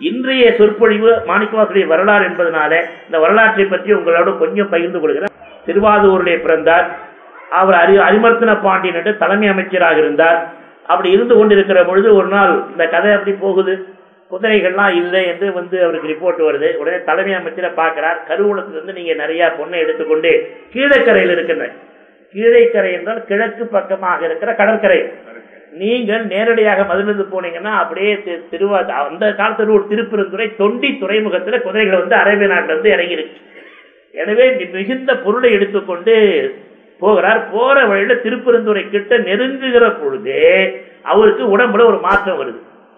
இன்றைய சொற்பொழிவு மாணிக்கவாசலுடைய வரலாறு என்பதனால இந்த வரலாற்றை பற்றி உங்களோட கொஞ்சம் பகிர்ந்து கொள்கிறேன் திருவாதூரிலே பிறந்தார் அவர் அறி அரிமர்த்தன பாண்டியன் என்று தலைமை அமைச்சராக இருந்தார் அப்படி இருந்து கொண்டிருக்கிற பொழுது ஒரு நாள் இந்த கதை அப்படி போகுது குதிரைகள்லாம் இல்லை என்று வந்து அவருக்கு ரிப்போர்ட் வருது உடனே தலைமை அமைச்சரை பார்க்கிறார் கருவூலத்திலிருந்து நீங்க நிறைய பொண்ணை எடுத்துக்கொண்டு கீழக்கரையில் இருக்கின்ற கீழைக்கரை என்றால் கிழக்கு பக்கமாக இருக்கிற கடற்கரை நீங்கள் நேரடியாக மதுமிருந்து போனீங்கன்னா அப்படியே தி- திருவா அந்த காலத்தில் ஒரு திருப்பெருந்துறை தொண்டி துறைமுகத்துல குதிரைகள் வந்து அரேபிய நாட்டுல இருந்து இறங்கிருக்கு எனவே மி- மிகுந்த பொருளை எடுத்துக்கொண்டு போகிறார் போற வழியில திருப்பெருந்துறை கிட்ட நெருங்குகிற பொழுதே அவருக்கு உடம்புல ஒரு மாற்றம் வருது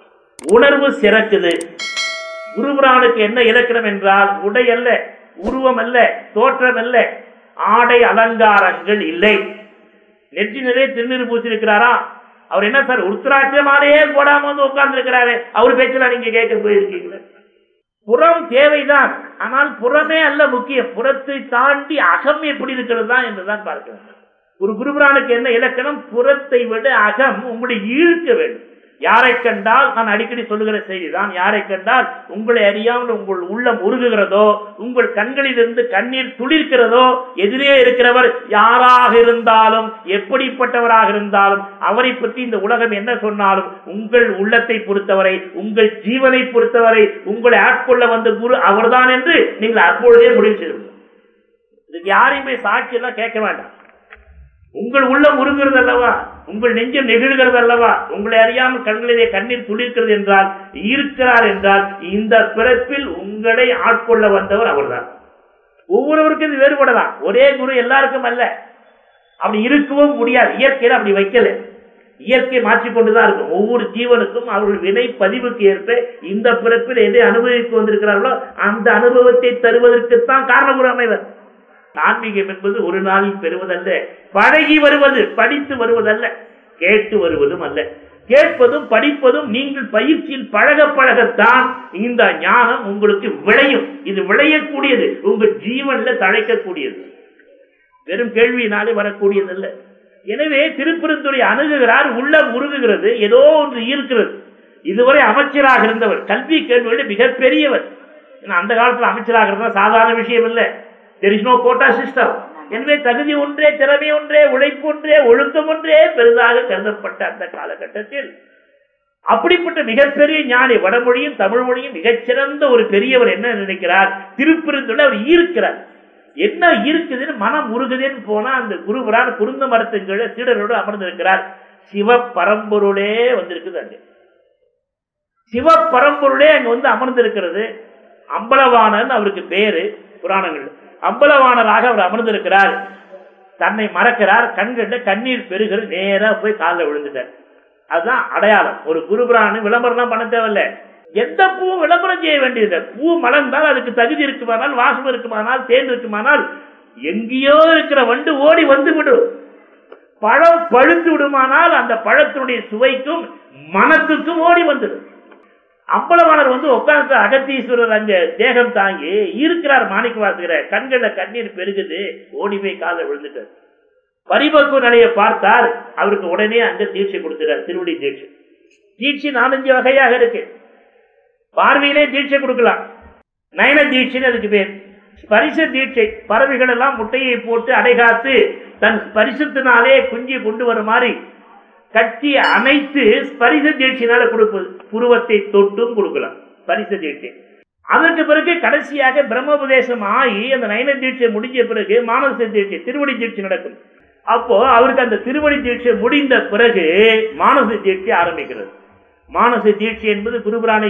உணர்வு சிறக்குது குருபுரானுக்கு என்ன இலக்கணம் என்றால் உடை அல்ல உருவம் அல்ல தோற்றம் அல்ல ஆடை அலங்காரங்கள் இல்லை நெற்றி நிறைய திருநீர் பூசிருக்கிறாரா அவர் என்ன சார் உருத்திராட்ச மாலையே போடாம வந்து உட்கார்ந்து இருக்கிறாரு அவர் பேச்சுல நீங்க கேட்க போயிருக்கீங்களே புறம் தேவைதான் ஆனால் புறமே அல்ல முக்கியம் புறத்தை தாண்டி அகம் எப்படி இருக்கிறது தான் என்றுதான் பார்க்கிறோம் ஒரு குருபுரானுக்கு என்ன இலக்கணம் புறத்தை விட அகம் உங்களை ஈர்க்க வேண்டும் யாரை கண்டால் நான் அடிக்கடி சொல்லுகிற செய்திதான் யாரை கண்டால் உங்களை அறியாமல் உங்கள் உள்ளம் உருகுகிறதோ உங்கள் கண்களிலிருந்து கண்ணீர் துளிர்க்கிறதோ எதிரே இருக்கிறவர் யாராக இருந்தாலும் எப்படிப்பட்டவராக இருந்தாலும் அவரை பற்றி இந்த உலகம் என்ன சொன்னாலும் உங்கள் உள்ளத்தை பொறுத்தவரை உங்கள் ஜீவனை பொறுத்தவரை உங்களை ஆட்கொள்ள வந்த குரு அவர்தான் என்று நீங்கள் அப்பொழுதே முடிவு செய்து இதுக்கு யாரையுமே சாட்சி எல்லாம் கேட்க வேண்டாம் உங்கள் உள்ளம் உருகிறது அல்லவா உங்கள் நெஞ்சம் நெகிழ்கிறது அல்லவா உங்களை அறியாமல் கண்களிலே கண்ணீர் துளிர்க்கிறது என்றால் இருக்கிறார் என்றால் இந்த பிறப்பில் உங்களை ஆட்கொள்ள வந்தவர் அவர்தான் ஒவ்வொருவருக்கும் இது வேறுபடலாம் ஒரே குரு எல்லாருக்கும் அல்ல அப்படி இருக்கவும் முடியாது இயற்கையில அப்படி வைக்கல இயற்கை மாற்றிக்கொண்டுதான் இருக்கும் ஒவ்வொரு ஜீவனுக்கும் அவர்கள் வினை பதிவுக்கு ஏற்ப இந்த பிறப்பில் எதை அனுபவித்து வந்திருக்கிறார்களோ அந்த அனுபவத்தை தருவதற்குத்தான் காரணகுரு அமைவர் ஆன்மீகம் என்பது ஒரு நாளில் பெறுவதல்ல பழகி வருவது படித்து வருவதல்ல கேட்டு வருவதும் அல்ல கேட்பதும் படிப்பதும் நீங்கள் பயிற்சியில் பழக பழகத்தான் இந்த ஞானம் உங்களுக்கு விளையும் இது விளையக்கூடியது உங்கள் ஜீவன்ல தழைக்கக்கூடியது வெறும் கேள்வியினாலே வரக்கூடியதல்ல எனவே திருப்பெருந்துறை அணுகுகிறார் உள்ளம் உருகுகிறது ஏதோ ஒன்று ஈர்க்கிறது இதுவரை அமைச்சராக இருந்தவர் கல்வி கேள்விகளில் மிகப்பெரியவர் ஏன்னா அந்த காலத்துல அமைச்சராக இருந்தால் சாதாரண விஷயம் இல்லை there is no quota system எனவே தகுதி ஒன்றே திறமை ஒன்றே உழைப்பு ஒன்றே ஒழுக்கம் ஒன்றே பெரிதாக கருதப்பட்ட அந்த காலகட்டத்தில் அப்படிப்பட்ட மிகப்பெரிய ஞானி வடமொழியும் தமிழ் மொழியும் மிகச்சிறந்த ஒரு பெரியவர் என்ன நினைக்கிறார் திருப்பெருந்துள்ள அவர் ஈர்க்கிறார் என்ன இருக்குதுன்னு மனம் உருகுதுன்னு போனா அந்த குருவரான் குருந்த மரத்துங்களை சீடரோடு அமர்ந்திருக்கிறார் சிவ பரம்பொருளே வந்திருக்குது அங்க சிவ பரம்பொருளே அங்க வந்து அமர்ந்திருக்கிறது அம்பலவாணன் அவருக்கு பேரு புராணங்கள் அம்பலவாணராக அவர் அமர்ந்திருக்கிறார் தன்னை மறக்கிறார் கண்கண்ட கண்ணீர் பெருகிறது நேரா போய் காலில் விழுந்துட்டார் அதுதான் அடையாளம் ஒரு குருபுராணு விளம்பரம் பண்ண தேவையில்ல எந்த பூவும் விளம்பரம் செய்ய வேண்டியது பூ மலர்ந்தால் அதுக்கு தகுதி இருக்குமானால் வாசம் இருக்குமானால் தேன் இருக்குமானால் எங்கேயோ இருக்கிற வண்டு ஓடி வந்து விடும் பழம் பழுத்து விடுமானால் அந்த பழத்தினுடைய சுவைக்கும் மனத்துக்கும் ஓடி வந்துடும் அம்பலவாணர் வந்து உட்கார்ந்து அகத்தீஸ்வரர் அங்க தேகம் தாங்கி இருக்கிறார் மாணிக்க வாசுகிற கண்கள்ல கண்ணீர் பெருகுது ஓடி போய் காலை விழுந்துட்டார் பரிபக்குவ நிலையை பார்த்தார் அவருக்கு உடனே அங்க தீட்சை கொடுத்துட்டார் திருவடி தீட்சை தீட்சை நாலஞ்சு வகையாக இருக்கு பார்வையிலே தீட்சை கொடுக்கலாம் நயன தீட்சைன்னு அதுக்கு பேர் ஸ்பரிச தீட்சை பறவைகள் எல்லாம் முட்டையை போட்டு அடைகாத்து தன் ஸ்பரிசத்தினாலே குஞ்சு கொண்டு வரும் மாதிரி கட்டி அணைத்து ஸ்பரிச தீட்சினால கொடுப்பது புருவத்தை தொட்டும் கொடுக்கலாம் ஸ்பரிச தீட்சை அதற்கு பிறகு கடைசியாக பிரம்மோபதேசம் ஆகி அந்த நயன தீட்சை முடிஞ்ச பிறகு மானச தீட்சை திருவடி தீட்சை நடக்கும் அப்போ அவருக்கு அந்த திருவடி தீட்சை முடிந்த பிறகு மானச தீட்சை ஆரம்பிக்கிறது மானச தீட்சை என்பது குருபுராணை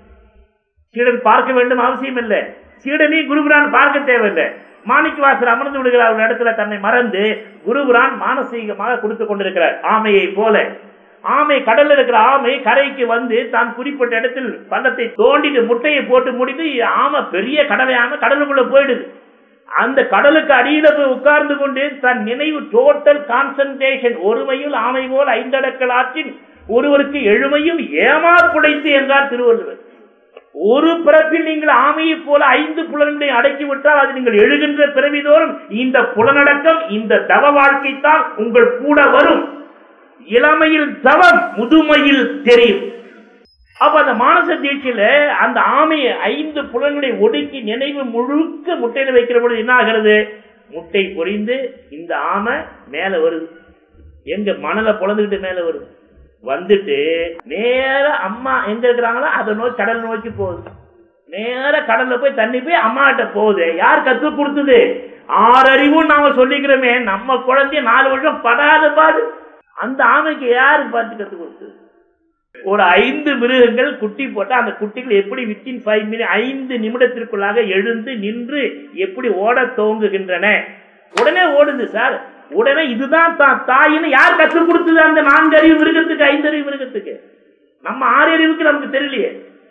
சீடன் பார்க்க வேண்டும் அவசியம் இல்லை சீடனே குருபுரான் பார்க்க தேவையில்லை மாணிக்கவாசர் அமர்ந்து விடுகிறார் ஒரு இடத்துல தன்னை மறந்து குருபுரான் மானசீகமாக கொடுத்து கொண்டிருக்கிறார் ஆமையை போல ஆமை கடல்ல இருக்கிற ஆமை கரைக்கு வந்து தான் குறிப்பிட்ட இடத்தில் பள்ளத்தை தோண்டிட்டு முட்டையை போட்டு முடிந்து ஆமை பெரிய கடலை ஆமை கடலுக்குள்ள போயிடுது அந்த கடலுக்கு அடியில போய் உட்கார்ந்து கொண்டு தன் நினைவு டோட்டல் கான்சன்ட்ரேஷன் ஒருமையில் ஆமை போல் ஐந்தடக்கல் ஆற்றின் ஒருவருக்கு எழுமையும் ஏமா புடைத்து என்றார் திருவள்ளுவர் ஒரு பிறப்பில் நீங்கள் ஆமையைப் போல ஐந்து புலன்களை அடக்கி விட்டால் அது நீங்கள் எழுகின்ற பிறவிதோறும் இந்த புலனடக்கம் இந்த தவ வாழ்க்கை தான் உங்கள் கூட வரும் இளமையில் தவம் முதுமையில் தெரியும் அப்ப அந்த மானச தீட்சையில அந்த ஆமையை ஐந்து புலன்களை ஒடுக்கி நினைவு முழுக்க முட்டையில வைக்கிற பொழுது என்ன ஆகிறது முட்டை பொரிந்து இந்த ஆமை மேல வருது எங்க மணலை பொழந்துக்கிட்டு மேல வருது வந்துட்டு நேர அம்மா எங்க இருக்கிறாங்களோ அதை நோக்கி கடல் நோக்கி போகுது நேர கடல்ல போய் தண்ணி போய் அம்மா கிட்ட போகுது யார் கத்து கொடுத்தது ஆறறிவும் நாம சொல்லிக்கிறோமே நம்ம குழந்தைய நாலு வருஷம் படாத பாடு அந்த ஆமைக்கு யாரு பார்த்து கத்து கொடுத்தது ஒரு ஐந்து மிருகங்கள் குட்டி போட்டா அந்த குட்டிகள் எப்படி வித்தின் ஃபைவ் மினிட் ஐந்து நிமிடத்திற்குள்ளாக எழுந்து நின்று எப்படி ஓட துவங்குகின்றன உடனே ஓடுது சார் உடனே இதுதான் தா- தாயின்னு யார் கற்றுக் கொடுத்தது அந்த நான்கு அறிவு மிருகத்துக்கு ஐந்து அறிவு மிருகத்துக்கு நம்ம ஆறு அறிவுக்கு நமக்கு தெரியலையே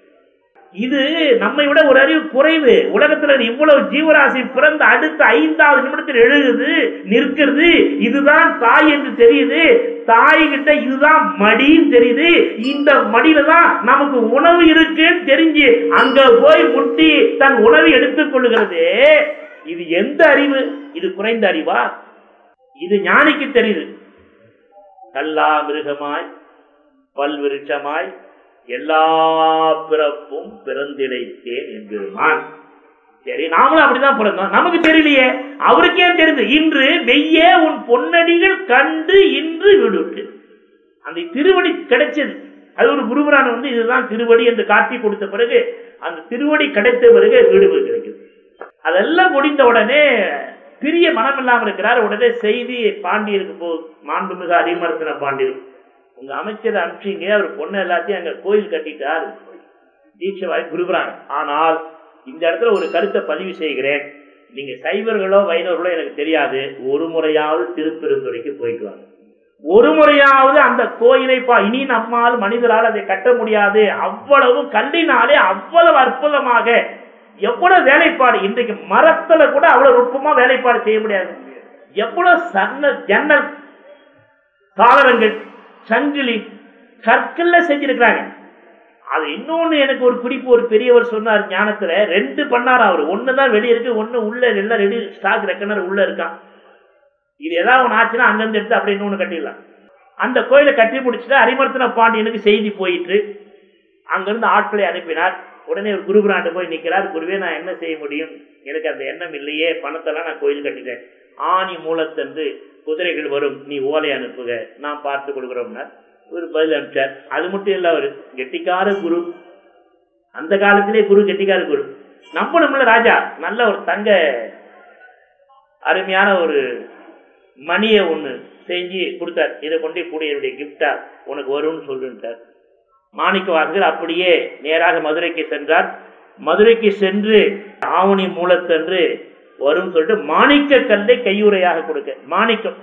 இது நம்மை விட ஒரு அறிவு குறைவு உலகத்துல இவ்வளவு ஜீவராசி பிறந்த அடுத்த ஐந்தாவது நிமிடத்தில் எழுகுது நிற்கிறது இதுதான் தாய் என்று தெரியுது தாய் கிட்ட இதுதான் மடின்னு தெரியுது இந்த மடியில தான் நமக்கு உணவு இருக்குன்னு தெரிஞ்சு அங்க போய் முட்டி தன் உணவை எடுத்துக் கொள்ளுகிறது இது எந்த அறிவு இது குறைந்த அறிவா இது ஞானிக்கு தெரியுது கல்லா மிருகமாய் பல்விருட்சமாய் எல்லா பிறப்பும் பிறந்திடைத்தேன் என்கிறான் சரி நாமளும் அப்படிதான் பிறந்தோம் நமக்கு தெரியலையே அவருக்கே தெரியுது இன்று மெய்யே உன் பொன்னடிகள் கண்டு இன்று விடுவிட்டு அந்த திருவடி கிடைச்சது அது ஒரு குருபுரான் வந்து இதுதான் திருவடி என்று காட்டி கொடுத்த பிறகு அந்த திருவடி கிடைத்த பிறகு விடுவு கிடைக்குது அதெல்லாம் முடிந்த உடனே பிரிய மனம் இல்லாமல் இருக்கிறார் உடனே செய்தி பாண்டியருக்கு போ மாண்புமிகு அரிமரத்தின பாண்டியர் உங்க அமைச்சர் அனுப்பிச்சீங்க அவர் பொண்ணு எல்லாத்தையும் அங்க கோயில் கட்டிட்டார் தீட்சவாய் குருபுரான் ஆனால் இந்த இடத்துல ஒரு கருத்தை பதிவு செய்கிறேன் நீங்க சைவர்களோ வைணவர்களோ எனக்கு தெரியாது ஒரு முறையாவது திருப்பெருந்துறைக்கு போயிட்டு வாங்க ஒரு முறையாவது அந்த கோயிலை பா இனி நம்மால் மனிதரால் அதை கட்ட முடியாது அவ்வளவு கல்லினாலே அவ்வளவு அற்புதமாக எவ்வளவு வேலைப்பாடு இன்றைக்கு மரத்துல கூட அவ்வளவு நுட்பமா வேலைப்பாடு செய்ய முடியாது எவ்வளவு சன்ன ஜன்னல் சாளரங்கள் சங்கிலி கற்கள்ல செஞ்சிருக்கிறாங்க அது இன்னொன்னு எனக்கு ஒரு குறிப்பு ஒரு பெரியவர் சொன்னார் ஞானத்துல ரெண்டு பண்ணார் அவர் ஒண்ணுதான் வெளியே இருக்கு ஒண்ணு உள்ள எல்லாம் ரெடி ஸ்டாக் ரெக்கனர் உள்ள இருக்கான் இது ஏதாவது ஒன்று ஆச்சுன்னா அங்கிருந்து எடுத்து அப்படி இன்னொன்று கட்டிடலாம் அந்த கோயிலை கட்டி முடிச்சுட்டு அரிமர்த்தன பாண்டியனுக்கு செய்தி போயிட்டு அங்கிருந்து ஆட்களை அனுப்பினார் உடனே ஒரு குருபுராண்டு போய் நிற்கிறார் குருவே நான் என்ன செய்ய முடியும் எனக்கு அந்த எண்ணம் இல்லையே பணத்தெல்லாம் நான் கோயில் கட்டிட்டேன் ஆணி மூலத்தன்று குதிரைகள் வரும் நீ ஓலை அனுப்புக நான் பார்த்து கொடுக்குறோம்னா ஒரு பதில் அனுப்பிச்சார் அது மட்டும் இல்ல அவர் கெட்டிக்கார குரு அந்த காலத்திலே குரு கெட்டிக்கார குரு நம்பணும்ல ராஜா நல்ல ஒரு தங்க அருமையான ஒரு மணியை ஒன்று செஞ்சு கொடுத்தார் இதை கொண்டு கூட என்னுடைய கிஃப்டா உனக்கு வரும்னு சொல்லுன்ட்டார் மாணிக்க வாசகர் அப்படியே நேராக மதுரைக்கு சென்றார் மதுரைக்கு சென்று ஆவணி மூலத்தன்று வரும் சொல்லிட்டு மாணிக்க கல்லை கையுறையாக கொடுக்க மாணிக்கம்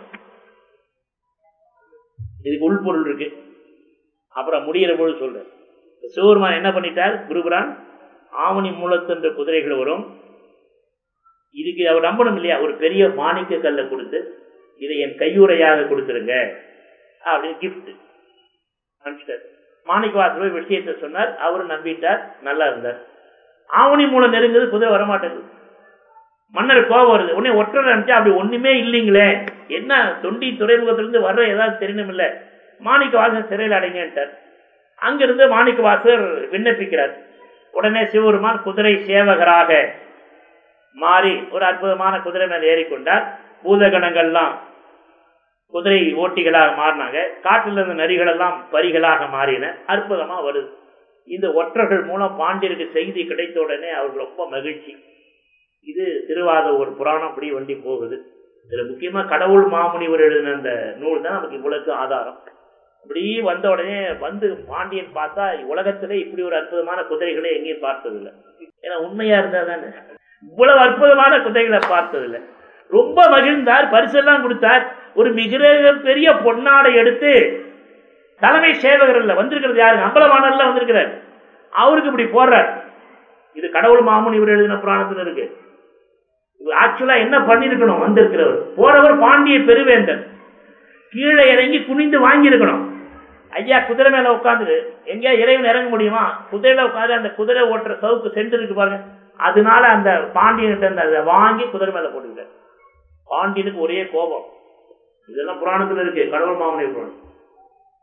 இதுக்கு உள்பொருள் இருக்கு அப்புறம் முடிகிற பொழுது சொல்றேன் சிவபெருமான் என்ன பண்ணிட்டார் குருபுரான் ஆவணி மூலத்தன்ற குதிரைகள் வரும் இதுக்கு அவர் நம்பணும் இல்லையா ஒரு பெரிய மாணிக்க கல்லை கொடுத்து இதை என் கையுறையாக கொடுத்துருங்க அப்படின்னு கிஃப்ட் அனுப்பிச்சிட்டார் மாணிக்க வாசல் விஷயத்தை சொன்னார் அவரும் நம்பிட்டார் நல்லா இருந்தார் ஆவணி மூலம் நெருங்குது குதிரை வரமாட்டேங்குது மன்னர் கோபம் வருது உடனே ஒற்றரை அனுப்பிச்சா அப்படி ஒண்ணுமே இல்லைங்களே என்ன தொண்டி துறைமுகத்திலிருந்து வர்ற ஏதாவது தெரியணும் இல்ல மாணிக்க வாசகர் சிறையில் அடைங்கன்ட்டார் அங்கிருந்து மாணிக்க வாசகர் விண்ணப்பிக்கிறார் உடனே சிவபெருமான் குதிரை சேவகராக மாறி ஒரு அற்புதமான குதிரை மேல ஏறிக்கொண்டார் பூதகணங்கள்லாம் குதிரை ஓட்டிகளாக மாறினாங்க காட்டில் இருந்த நரிகள் எல்லாம் பரிகளாக மாறின அற்புதமா வருது இந்த ஒற்றர்கள் மூலம் பாண்டியருக்கு செய்தி கிடைத்த உடனே அவருக்கு ரொம்ப மகிழ்ச்சி இது திருவாத ஒரு புராணம் அப்படி வண்டி போகுது இதுல முக்கியமா கடவுள் மாமுனிவர் எழுதின அந்த நூல் தான் நமக்கு இவ்வளவுக்கு ஆதாரம் இப்படி வந்த உடனே வந்து பாண்டியன் பார்த்தா உலகத்திலே இப்படி ஒரு அற்புதமான குதிரைகளை எங்கேயும் பார்த்ததில்லை ஏன்னா உண்மையா இருந்தா தானே இவ்வளவு அற்புதமான குதிரைகளை பார்த்ததில்லை ரொம்ப மகிழ்ந்தார் பரிசெல்லாம் கொடுத்தார் ஒரு மிக பெரிய பொன்னாடை எடுத்து தலைமை சேவகர்ல வந்திருக்கிறது யாருங்க அம்பலவாணர்ல வந்திருக்கிறார் அவருக்கு இப்படி போடுறார் இது கடவுள் மாமுனி இவர் எழுதின புராணத்துல இருக்கு ஆக்சுவலா என்ன பண்ணிருக்கணும் வந்திருக்கிறவர் போறவர் பாண்டிய பெருவேந்தன் கீழே இறங்கி குனிந்து வாங்கியிருக்கணும் ஐயா குதிரை மேல உட்காந்து எங்கேயா இறைவன் இறங்க முடியுமா குதிரையில உட்காந்து அந்த குதிரை ஓட்டுற சவுக்கு சென்று இருக்கு பாருங்க அதனால அந்த பாண்டியன்கிட்ட இருந்து அதை வாங்கி குதிரை மேல போட்டுக்கிட்டார் பாண்டியனுக்கு ஒரே கோபம் இதெல்லாம் புராணத்துல இருக்கு கடவுள் மாமனை புராணம்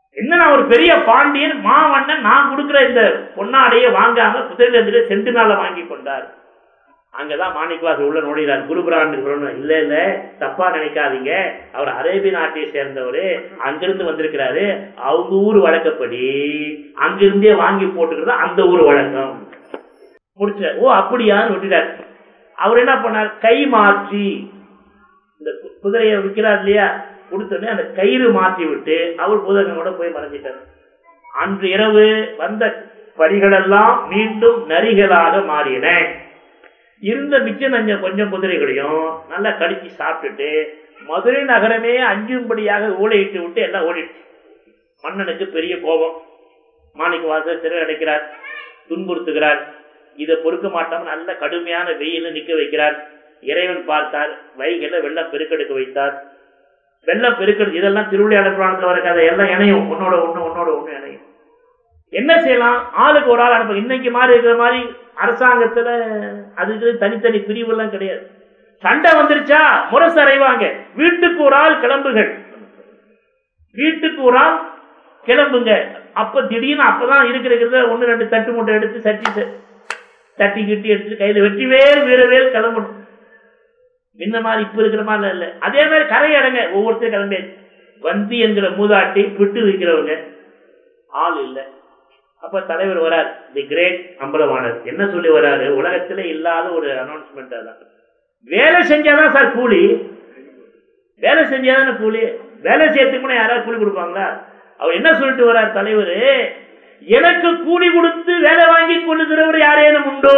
என்ன நான் ஒரு பெரிய பாண்டியன் மாவண்ணன் நான் கொடுக்கிற இந்த பொன்னாடையை வாங்காம குதிரையில சென்று நாள வாங்கி கொண்டார் அங்கதான் மாணிக்கவாசர் உள்ள நோடினார் குருபுரான் இல்ல இல்ல தப்பா நினைக்காதீங்க அவர் அரேபிய நாட்டை சேர்ந்தவர் அங்கிருந்து வந்திருக்கிறாரு அவங்க ஊர் வழக்கப்படி அங்கிருந்தே வாங்கி போட்டுக்கிறது அந்த ஊர் வழக்கம் முடிச்ச ஓ அப்படியான்னு விட்டுட்டார் அவர் என்ன பண்ணார் கை மாற்றி இந்த கு- குதிரையை விற்கிறார் இல்லையா கொடுத்தோடனே அந்த கயிறு மாற்றி விட்டு அவர் பூதகங்களோட போய் மறைஞ்சிட்டார் அன்று இரவு வந்த பரிகளெல்லாம் மீண்டும் நரிகளாக மாறின இருந்த மிச்ச நஞ்ச கொஞ்சம் குதிரைகளையும் நல்லா கடிச்சு சாப்பிட்டுட்டு மதுரை நகரமே அஞ்சும்படியாக ஊழையிட்டு விட்டு எல்லாம் ஓடிடுச்சு மன்னனுக்கு பெரிய கோபம் மாணிக்க வாசல் சிறை அடைக்கிறார் துன்புறுத்துகிறார் இதை பொறுக்க மாட்டாம நல்ல கடுமையான வெயில நிக்க வைக்கிறார் இறைவன் பார்த்தார் வைகையில வெள்ளம் பெருக்கெடுக்க வைத்தார் வெள்ளம் பெருக்கெடு இதெல்லாம் திருவிளையாடல் புராணத்துல வர கதை எல்லாம் இணையும் உன்னோட ஒண்ணு உன்னோட ஒண்ணு இணையும் என்ன செய்யலாம் ஆளுக்கு ஒரு ஆள் அனுப்ப இன்னைக்கு மாதிரி இருக்கிற மாதிரி அரசாங்கத்துல அதுக்கு தனித்தனி பிரிவு எல்லாம் கிடையாது சண்டை வந்துருச்சா முரசு அறைவாங்க வீட்டுக்கு ஒரு ஆள் கிளம்புகள் வீட்டுக்கு ஒரு ஆள் கிளம்புங்க அப்ப திடீர்னு அப்பதான் இருக்கிற ஒண்ணு ரெண்டு தட்டு மூட்டை எடுத்து சட்டி ச- தட்டி கிட்டி எடுத்து கையில வெற்றிவேல் வீரவேல் கிளம்பணும் இந்த மாதிரி இப்ப இருக்கிற மாதிரி இல்ல அதே மாதிரி கரை அடங்க ஒவ்வொருத்தரும் கிளம்பி வந்தி என்கிற மூதாட்டி விட்டு வைக்கிறவங்க ஆள் இல்லை அப்ப தலைவர் வரார் தி கிரேட் அம்பலவாணர் என்ன சொல்லி வராரு உலகத்திலே இல்லாத ஒரு அனௌன்ஸ்மெண்ட் அதான் வேலை செஞ்சாதான் சார் கூலி வேலை செஞ்சாதானே கூலி வேலை செய்யறதுக்கு முன்ன யாராவது கூலி கொடுப்பாங்களா அவர் என்ன சொல்லிட்டு வரார் தலைவர் எனக்கு கூலி கொடுத்து வேலை வாங்கி கொள்ளுகிறவர் யாரேனும் உண்டோ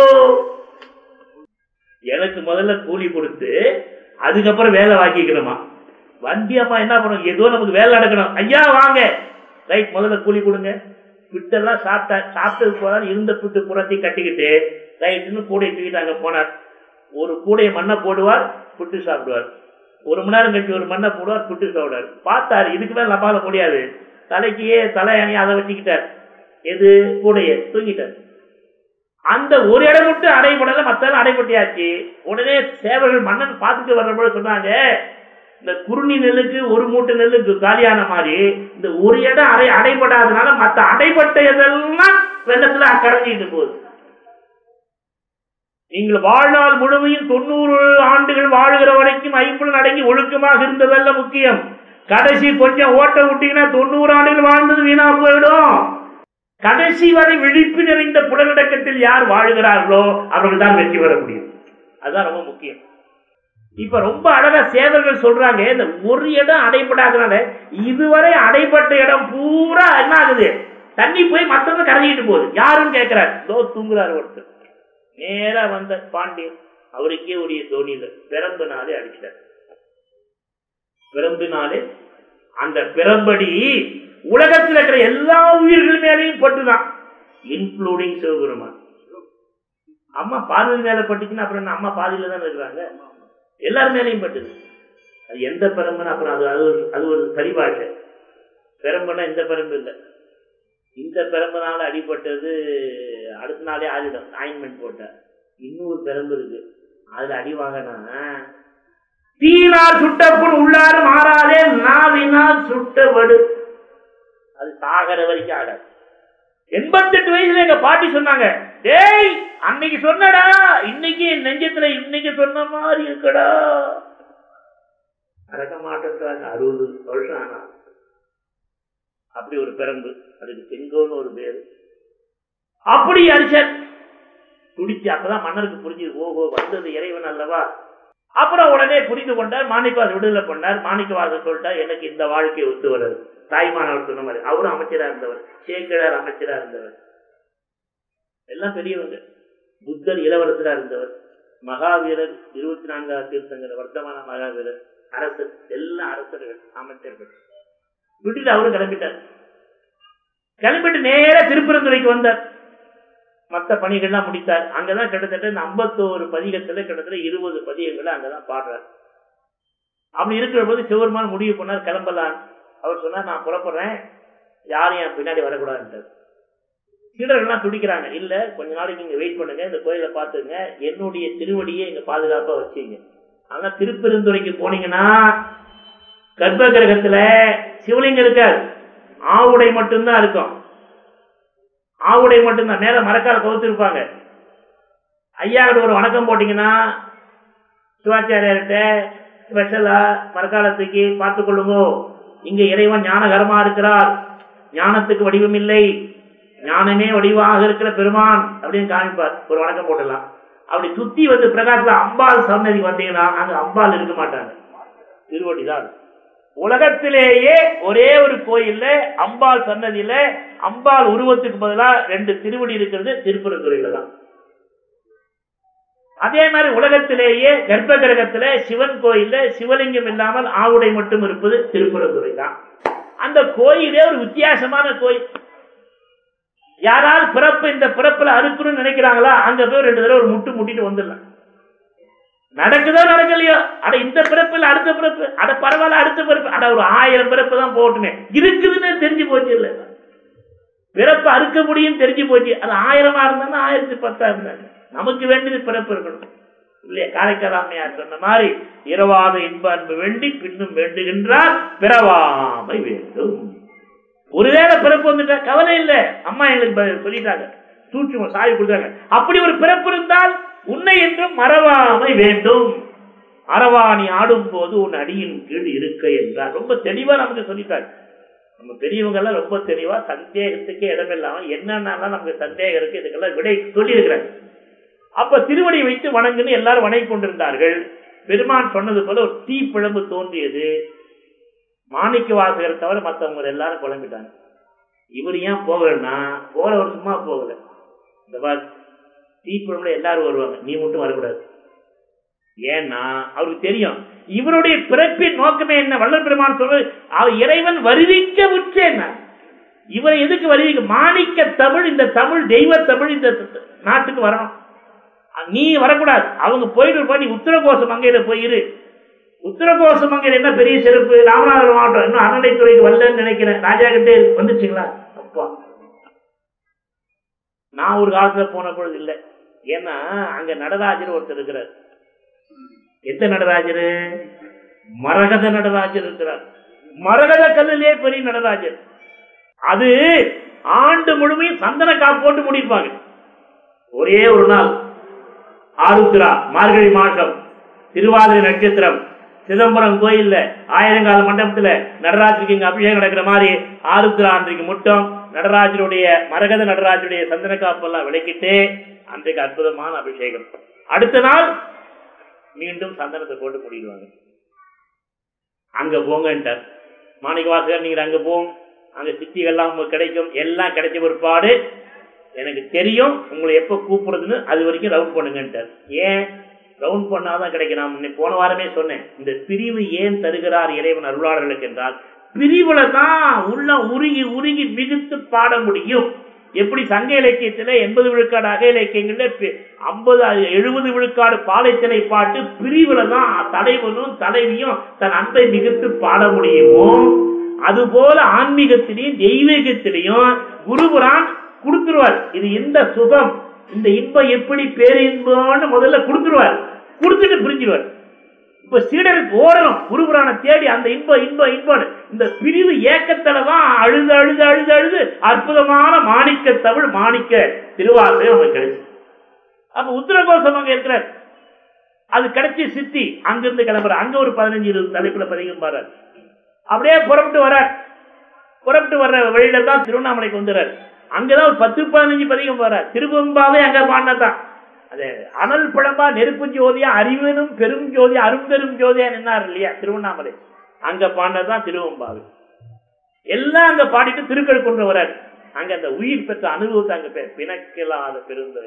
எனக்கு முதல்ல கூலி கொடுத்து அதுக்கப்புறம் வேலை வாங்கிக்கணுமா வண்டி அம்மா என்ன பண்ணும் ஏதோ நமக்கு வேலை நடக்கணும் ஐயா வாங்க ரைட் முதல்ல கூலி கொடுங்க பிட்டெல்லாம் சாப்பிட்டா சாப்பிட்டது போறாரு இருந்த பிட்டு புறத்தி கட்டிக்கிட்டு ரைட்டுன்னு கூடையை தூக்கிட்டு அங்க போனார் ஒரு கூடையை மண்ணை போடுவார் புட்டு சாப்பிடுவார் ஒரு மணி நேரம் கழிச்சு ஒரு மண்ணை போடுவார் புட்டு சாப்பிடுவார் பார்த்தாரு இதுக்கு மேல நம்பால முடியாது தலைக்கையே தலையணி அதை வச்சுக்கிட்டார் எது கூடையை தூங்கிட்டார் அந்த ஒரு இடம் மட்டும் அடைபடல மத்த அடைபட்டியாச்சு உடனே சேவர்கள் மன்னன் பார்த்துட்டு வர்றபோது சொன்னாங்க இந்த குருணி நெல்லுக்கு ஒரு மூட்டை நெல்லுக்கு காலியான மாதிரி இந்த ஒரு இடம் அடை அடைபடாதனால மத்த அடைபட்ட இதெல்லாம் வெள்ளத்துல கரைஞ்சிட்டு போகுது நீங்கள் வாழ்நாள் முழுமையும் தொண்ணூறு ஆண்டுகள் வாழுகிற வரைக்கும் ஐம்பது அடங்கி ஒழுக்கமாக இருந்ததல்ல முக்கியம் கடைசி கொஞ்சம் ஓட்ட விட்டீங்கன்னா தொண்ணூறு ஆண்டுகள் வாழ்ந்தது வீணா போயிடும் கடைசி வரை விழிப்பு நிறைந்த புலநடக்கத்தில் யார் வாழுகிறார்களோ அவர்கள் தான் வெற்றி பெற முடியும் அதுதான் ரொம்ப முக்கியம் இப்ப ரொம்ப அழகா சேவர்கள் சொல்றாங்க இந்த ஒரு இடம் அடைபடாதனால இதுவரை அடைபட்ட இடம் பூரா என்ன ஆகுது தண்ணி போய் மத்தவங்க கரைஞ்சிட்டு போகுது யாருன்னு கேட்கிறார் தோ தூங்குறாரு ஒருத்தர் நேரா வந்த பாண்டியன் அவருக்கே உரிய தோணியில பிறம்பினாலே அடிச்சிட்டார் பிறம்பினாலே அந்த பிறம்படி உலகத்தில் இருக்கிற எல்லா உயிர்கள் மேலேயும் பட்டுதான் இன்க்ளூடிங் சிவபெருமான் அம்மா பாதி மேல பட்டுச்சுன்னா அப்புறம் என்ன அம்மா பாதியில தான் இருக்கிறாங்க எல்லார் மேலேயும் பட்டுது அது எந்த பெரம்புன்னு அப்புறம் அது அது ஒரு அது ஒரு பரிபாஷை பெரம்புனா இந்த பெரம்பு இல்லை இந்த பெரம்புனால அடிபட்டது அடுத்த நாளே ஆறிடும் ஆயின்மெண்ட் போட்டார் இன்னொரு பெரம்பு இருக்கு அதுல அடி வாங்கினா தீனார் சுட்டப்புண் உள்ளார் மாறாதே நாவினால் சுட்டபடு அது சாகர வரைக்கும் ஆகாது எண்பத்தெட்டு வயசுல எங்க பாட்டி சொன்னாங்க டேய் அன்னைக்கு சொன்னடா இன்னைக்கு என் நெஞ்சத்துல இன்னைக்கு சொன்ன மாதிரி இருக்கடா மறக்க மாட்டேன்றாங்க அறுபது வருஷம் ஆனா அப்படி ஒரு பிறந்து அதுக்கு செங்கோன்னு ஒரு பேரு அப்படி அடிச்சார் துடிச்சு அப்பதான் மன்னருக்கு புரிஞ்சுது ஓஹோ வந்தது இறைவன் அல்லவா அப்புறம் உடனே புரிந்து கொண்டார் மாணிக்கவாசர் விடுதலை பண்ணார் மாணிக்கவாசர் சொல்லிட்டார் எனக்கு இந்த வாழ்க்கை ஒத்து வராது தாய்மானவர் சொன்ன மாதிரி அவரும் அமைச்சரா இருந்தவர் சேக்கிழார் அமைச்சரா இருந்தவர் எல்லாம் பெரியவங்க புத்தர் இளவரசரா இருந்தவர் மகாவீரர் இருபத்தி நான்காவது தீர்த்தங்கர் வர்த்தமான மகாவீரர் அரசர் எல்லா அரசர்கள் அமைச்சர்கள் விட்டுட்டு அவரும் கிளம்பிட்டார் கிளம்பிட்டு நேரா திருப்பரந்துரைக்கு வந்தார் மற்ற பணிகள்லாம் முடித்தார் அங்கதான் கிட்டத்தட்ட இந்த ஐம்பத்தோரு பதிகத்துல கிட்டத்தட்ட இருபது பதிகங்களை அங்கதான் பாடுறார் அப்படி இருக்கிற போது சிவருமான் முடிவு பண்ணார் கிளம்பலாம் அவர் சொன்னார் நான் புறப்படுறேன் யாரும் என் பின்னாடி வரக்கூடாதுன்றார் சீடர்கள்லாம் துடிக்கிறாங்க இல்ல கொஞ்ச நாளைக்கு இங்க வெயிட் பண்ணுங்க இந்த கோயிலை பார்த்துங்க என்னுடைய திருவடியை இங்க பாதுகாப்பா வச்சுங்க ஆனா திருப்பெருந்துறைக்கு போனீங்கன்னா கர்ப்ப கிரகத்துல சிவலிங்கம் இருக்காது ஆவுடை மட்டும்தான் இருக்கும் ஆவுடை மட்டும்தான் மேல மரக்கால கவுத்திருப்பாங்க ஐயா கிட்ட ஒரு வணக்கம் போட்டீங்கன்னா சிவாச்சாரியார்கிட்ட ஸ்பெஷலா மரக்காலத்துக்கு பார்த்துக் கொள்ளுங்கோ இங்க இறைவன் ஞானகரமா இருக்கிறார் ஞானத்துக்கு வடிவம் இல்லை ஞானமே வடிவாக இருக்கிற பெருமான் அப்படின்னு காமிப்பார் ஒரு வணக்கம் போட்டுடலாம் அப்படி சுத்தி வந்து பிரகாசத்துல அம்பாள் சன்னதிக்கு வந்தீங்கன்னா அங்க அம்பாள் இருக்க மாட்டாங்க திருவடி தான் உலகத்திலேயே ஒரே ஒரு கோயில்ல அம்பாள் சன்னதியில அம்பாள் உருவத்துக்கு பதிலா ரெண்டு திருவடி இருக்கிறது திருப்பரந்துறையில தான் அதே மாதிரி உலகத்திலேயே கர்ப்ப கிரகத்துல சிவன் கோயில்ல சிவலிங்கம் இல்லாமல் ஆவுடை மட்டும் இருப்பது திருப்பரந்துறை தான் அந்த கோயிலே ஒரு வித்தியாசமான கோயில் யாராவது பிறப்பு இந்த பிறப்புல அறுக்கணும்னு நினைக்கிறாங்களா அங்க போய் ரெண்டு தடவை ஒரு முட்டு முட்டிட்டு வந்துடலாம் நடக்குதோ நடக்கலையோ அட இந்த பிறப்புல அடுத்த பிறப்பு அட பரவாயில்ல அடுத்த பிறப்பு அட ஒரு ஆயிரம் பிறப்பு தான் போட்டுமே இருக்குதுன்னு தெரிஞ்சு போச்சு இல்ல பிறப்பு அறுக்க முடியும் தெரிஞ்சு போச்சு அது ஆயிரமா இருந்தாலும் ஆயிரத்தி பத்தா இருந்தாங்க நமக்கு வேண்டியது பிறப்பு இருக்கணும் இல்லையா காரைக்காலாமையார் சொன்ன மாதிரி இரவாத இன்ப அன்பு வேண்டி பின்னும் வேண்டுகின்றார் பிறவாமை வேண்டும் ஒருவேளை பிறப்பு வந்துட்டா கவலை இல்லை அம்மா எங்களுக்கு ப- சொல்லிட்டாங்க சூட்சும சாய் கொடுத்தாங்க அப்படி ஒரு பிறப்பு இருந்தால் உன்னை என்றும் மறவாமை வேண்டும் அரவாணி ஆடும் போது உன் அடியின் கீழ் இருக்க என்றார் ரொம்ப தெளிவா நமக்கு சொல்லிட்டாங்க நம்ம பெரியவங்க எல்லாம் ரொம்ப தெளிவா சந்தேகத்துக்கே இடமில்லாம என்னென்னலாம் நமக்கு சந்தேகம் இருக்கு இதுக்கெல்லாம் விடை சொல்லி இருக்கிறாங்க அப்ப திருவடி வைத்து வணங்குன்னு எல்லாரும் வணங்கி கொண்டிருந்தார்கள் பெருமான் சொன்னது போல ஒரு தீ பிழம்பு தோன்றியது மாணிக்க வாசகரை தவிர மற்றவங்க எல்லாரும் குழம்பிட்டாங்க இவர் ஏன் போகலன்னா போறவர் சும்மா போகல இந்த பார் தீப்பிழம்புல எல்லாரும் வருவாங்க நீ மட்டும் வரக்கூடாது ஏன்னா அவருக்கு தெரியும் இவருடைய பிறப்பின் நோக்கமே என்ன வள்ளல் பெருமான் சொல்றது அவர் இறைவன் வருவிக்க உற்றேன் இவரை எதுக்கு வருவிக்க மாணிக்க தமிழ் இந்த தமிழ் தெய்வ தமிழ் இந்த நாட்டுக்கு வரணும் நீ வரக்கூடாது அவங்க போயிட்டு இருப்பா நீ உத்தரகோச மங்கையில போயிரு உத்தரகோச மங்கையில என்ன பெரிய சிறப்பு ராமநாதபுரம் மாவட்டம் இன்னும் அறநிலைத்துறைக்கு வரலன்னு நினைக்கிறேன் ராஜா கிட்டே வந்துச்சுங்களா அப்பா நான் ஒரு காலத்துல போன பொழுது இல்லை ஏன்னா அங்க நடராஜர் ஒருத்தர் இருக்கிறார் எந்த நடராஜர் மரகத நடராஜர் இருக்கிறார் மரகத கல்லிலே பெரிய நடராஜர் அது ஆண்டு முழுமையும் சந்தன காப்பு போட்டு முடிப்பாங்க ஒரே ஒரு நாள் ஆருத்ரா மார்கழி மாசம் திருவாதிரை நட்சத்திரம் சிதம்பரம் கோயில்ல ஆயிரங்கால மண்டபத்துல நடராஜருக்கு இங்க அபிஷேகம் நடக்கிற மாதிரி ஆருத்ரா அன்றைக்கு முட்டம் நடராஜருடைய மரகத நடராஜருடைய சந்தன காப்பெல்லாம் விளக்கிட்டு அன்றைக்கு அற்புதமான அபிஷேகம் அடுத்த நாள் மீண்டும் சந்தனத்தை போட்டு முடிடுவாங்க அங்க போங்கன்ட்டார் மாணிக்க வாசகர் நீங்க அங்க போங்க அங்க சித்திகள்லாம் உங்களுக்கு கிடைக்கும் எல்லாம் கிடைச்ச பிற்பாடு எனக்கு தெரியும் உங்களை எப்ப கூப்பிடுறதுன்னு அது வரைக்கும் ரவுண்ட் பண்ணுங்கன்ட்டார் ஏன் ரவுண்ட் பண்ணாதான் கிடைக்கும் நான் முன்ன போன வாரமே சொன்னேன் இந்த பிரிவு ஏன் தருகிறார் இறைவன் அருளாளர்களுக்கு என்றால் பிரிவுல தான் உள்ள உருகி உருகி மிகுத்து பாட முடியும் எப்படி சங்க இலக்கியத்துல எண்பது விழுக்காடு அக இலக்கியங்கள்ல ஐம்பது எழுபது விழுக்காடு பாலைத்திணை பாட்டு பிரிவுல தான் தலைவனும் தலைவியும் தன் அன்பை மிகுத்து பாட முடியுமோ அதுபோல ஆன்மீகத்திலையும் தெய்வீகத்திலையும் குருபுரான் கொடுத்துருவார் இது இந்த சுகம் இந்த இன்பம் எப்படி பேரின்பம்னு முதல்ல கொடுத்துருவார் கொடுத்துட்டு பிரிஞ்சிருவார் இப்ப சீடருக்கு ஓடணும் குருபுரான தேடி அந்த இன்பம் இன்பம் இன்பம் இந்த பிரிவு ஏக்கத்துல தான் அழுது அழுது அழுது அழுது அற்புதமான மாணிக்க தமிழ் மாணிக்க திருவாரூரை நமக்கு கிடைச்சு அப்ப உத்தரகோசம் அங்க இருக்கிறார் அது கிடைச்சி சித்தி அங்கிருந்து கிளம்புற அங்க ஒரு பதினஞ்சு இருபது தலைப்புல பதிகம் பாரு அப்படியே புறப்பட்டு வர்றார் புறப்பட்டு வர்ற வழியில தான் திருவண்ணாமலைக்கு வந்துடுறார் அங்கதான் ஒரு பத்து பதினஞ்சு பதிகம் போறார் திருவம்பாவே அங்க பாடினதான் அது அனல் பிழம்பா நெருப்பு ஜோதியா அறிவனும் பெரும் ஜோதி அரும்பெரும் ஜோதியா நின்னார் இல்லையா திருவண்ணாமலை அங்க பாடினதுதான் திருவம்பாவை எல்லாம் அங்க பாடிட்டு திருக்கள் கொண்டு வராரு அங்க அந்த உயிர் பெற்ற அனுபவத்தை அங்க பே- பிணக்கில்லாத பெருந்தரை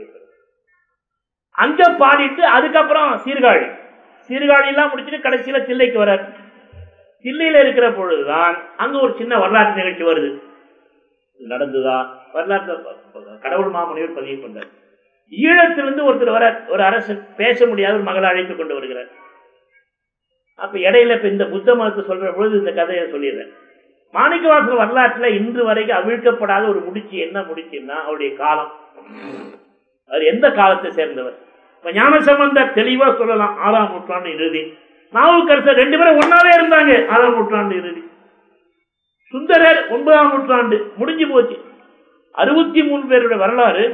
அங்க பாடிட்டு அதுக்கப்புறம் சீர்காழி சீர்காழி எல்லாம் முடிச்சுட்டு கடைசியில தில்லைக்கு வரார் தில்லையில இருக்கிற பொழுதுதான் அங்க ஒரு சின்ன வரலாற்று நிகழ்ச்சி வருது நடந்துதா வரலாற்று கடவுள் மாமுனிவர் பதிவு பண்றார் ஈழத்திலிருந்து ஒருத்தர் வர ஒரு அரசன் பேச முடியாத ஒரு மகளை அழைத்து கொண்டு வருகிறார் அப்ப இடையில இப்ப இந்த புத்த மதத்தை சொல்ற பொழுது இந்த கதையை சொல்லிடுறேன் மாணிக்கவாசல் வரலாற்றுல இன்று வரைக்கும் அவிழ்க்கப்படாத ஒரு முடிச்சு என்ன முடிச்சுன்னா அவருடைய காலம் அவர் எந்த காலத்தை சேர்ந்தவர் இப்ப ஞானசம்பந்தர் தெளிவா சொல்லலாம் ஆறாம் நூற்றாண்டு இறுதி நாவுக்கரசர் ரெண்டு பேரும் ஒன்னாவே இருந்தாங்க ஆறாம் நூற்றாண்டு இறுதி சுந்தரர் ஒன்பதாம் நூற்றாண்டு முடிஞ்சு போச்சு அறுபத்தி மூணு பேருடைய வரலாறு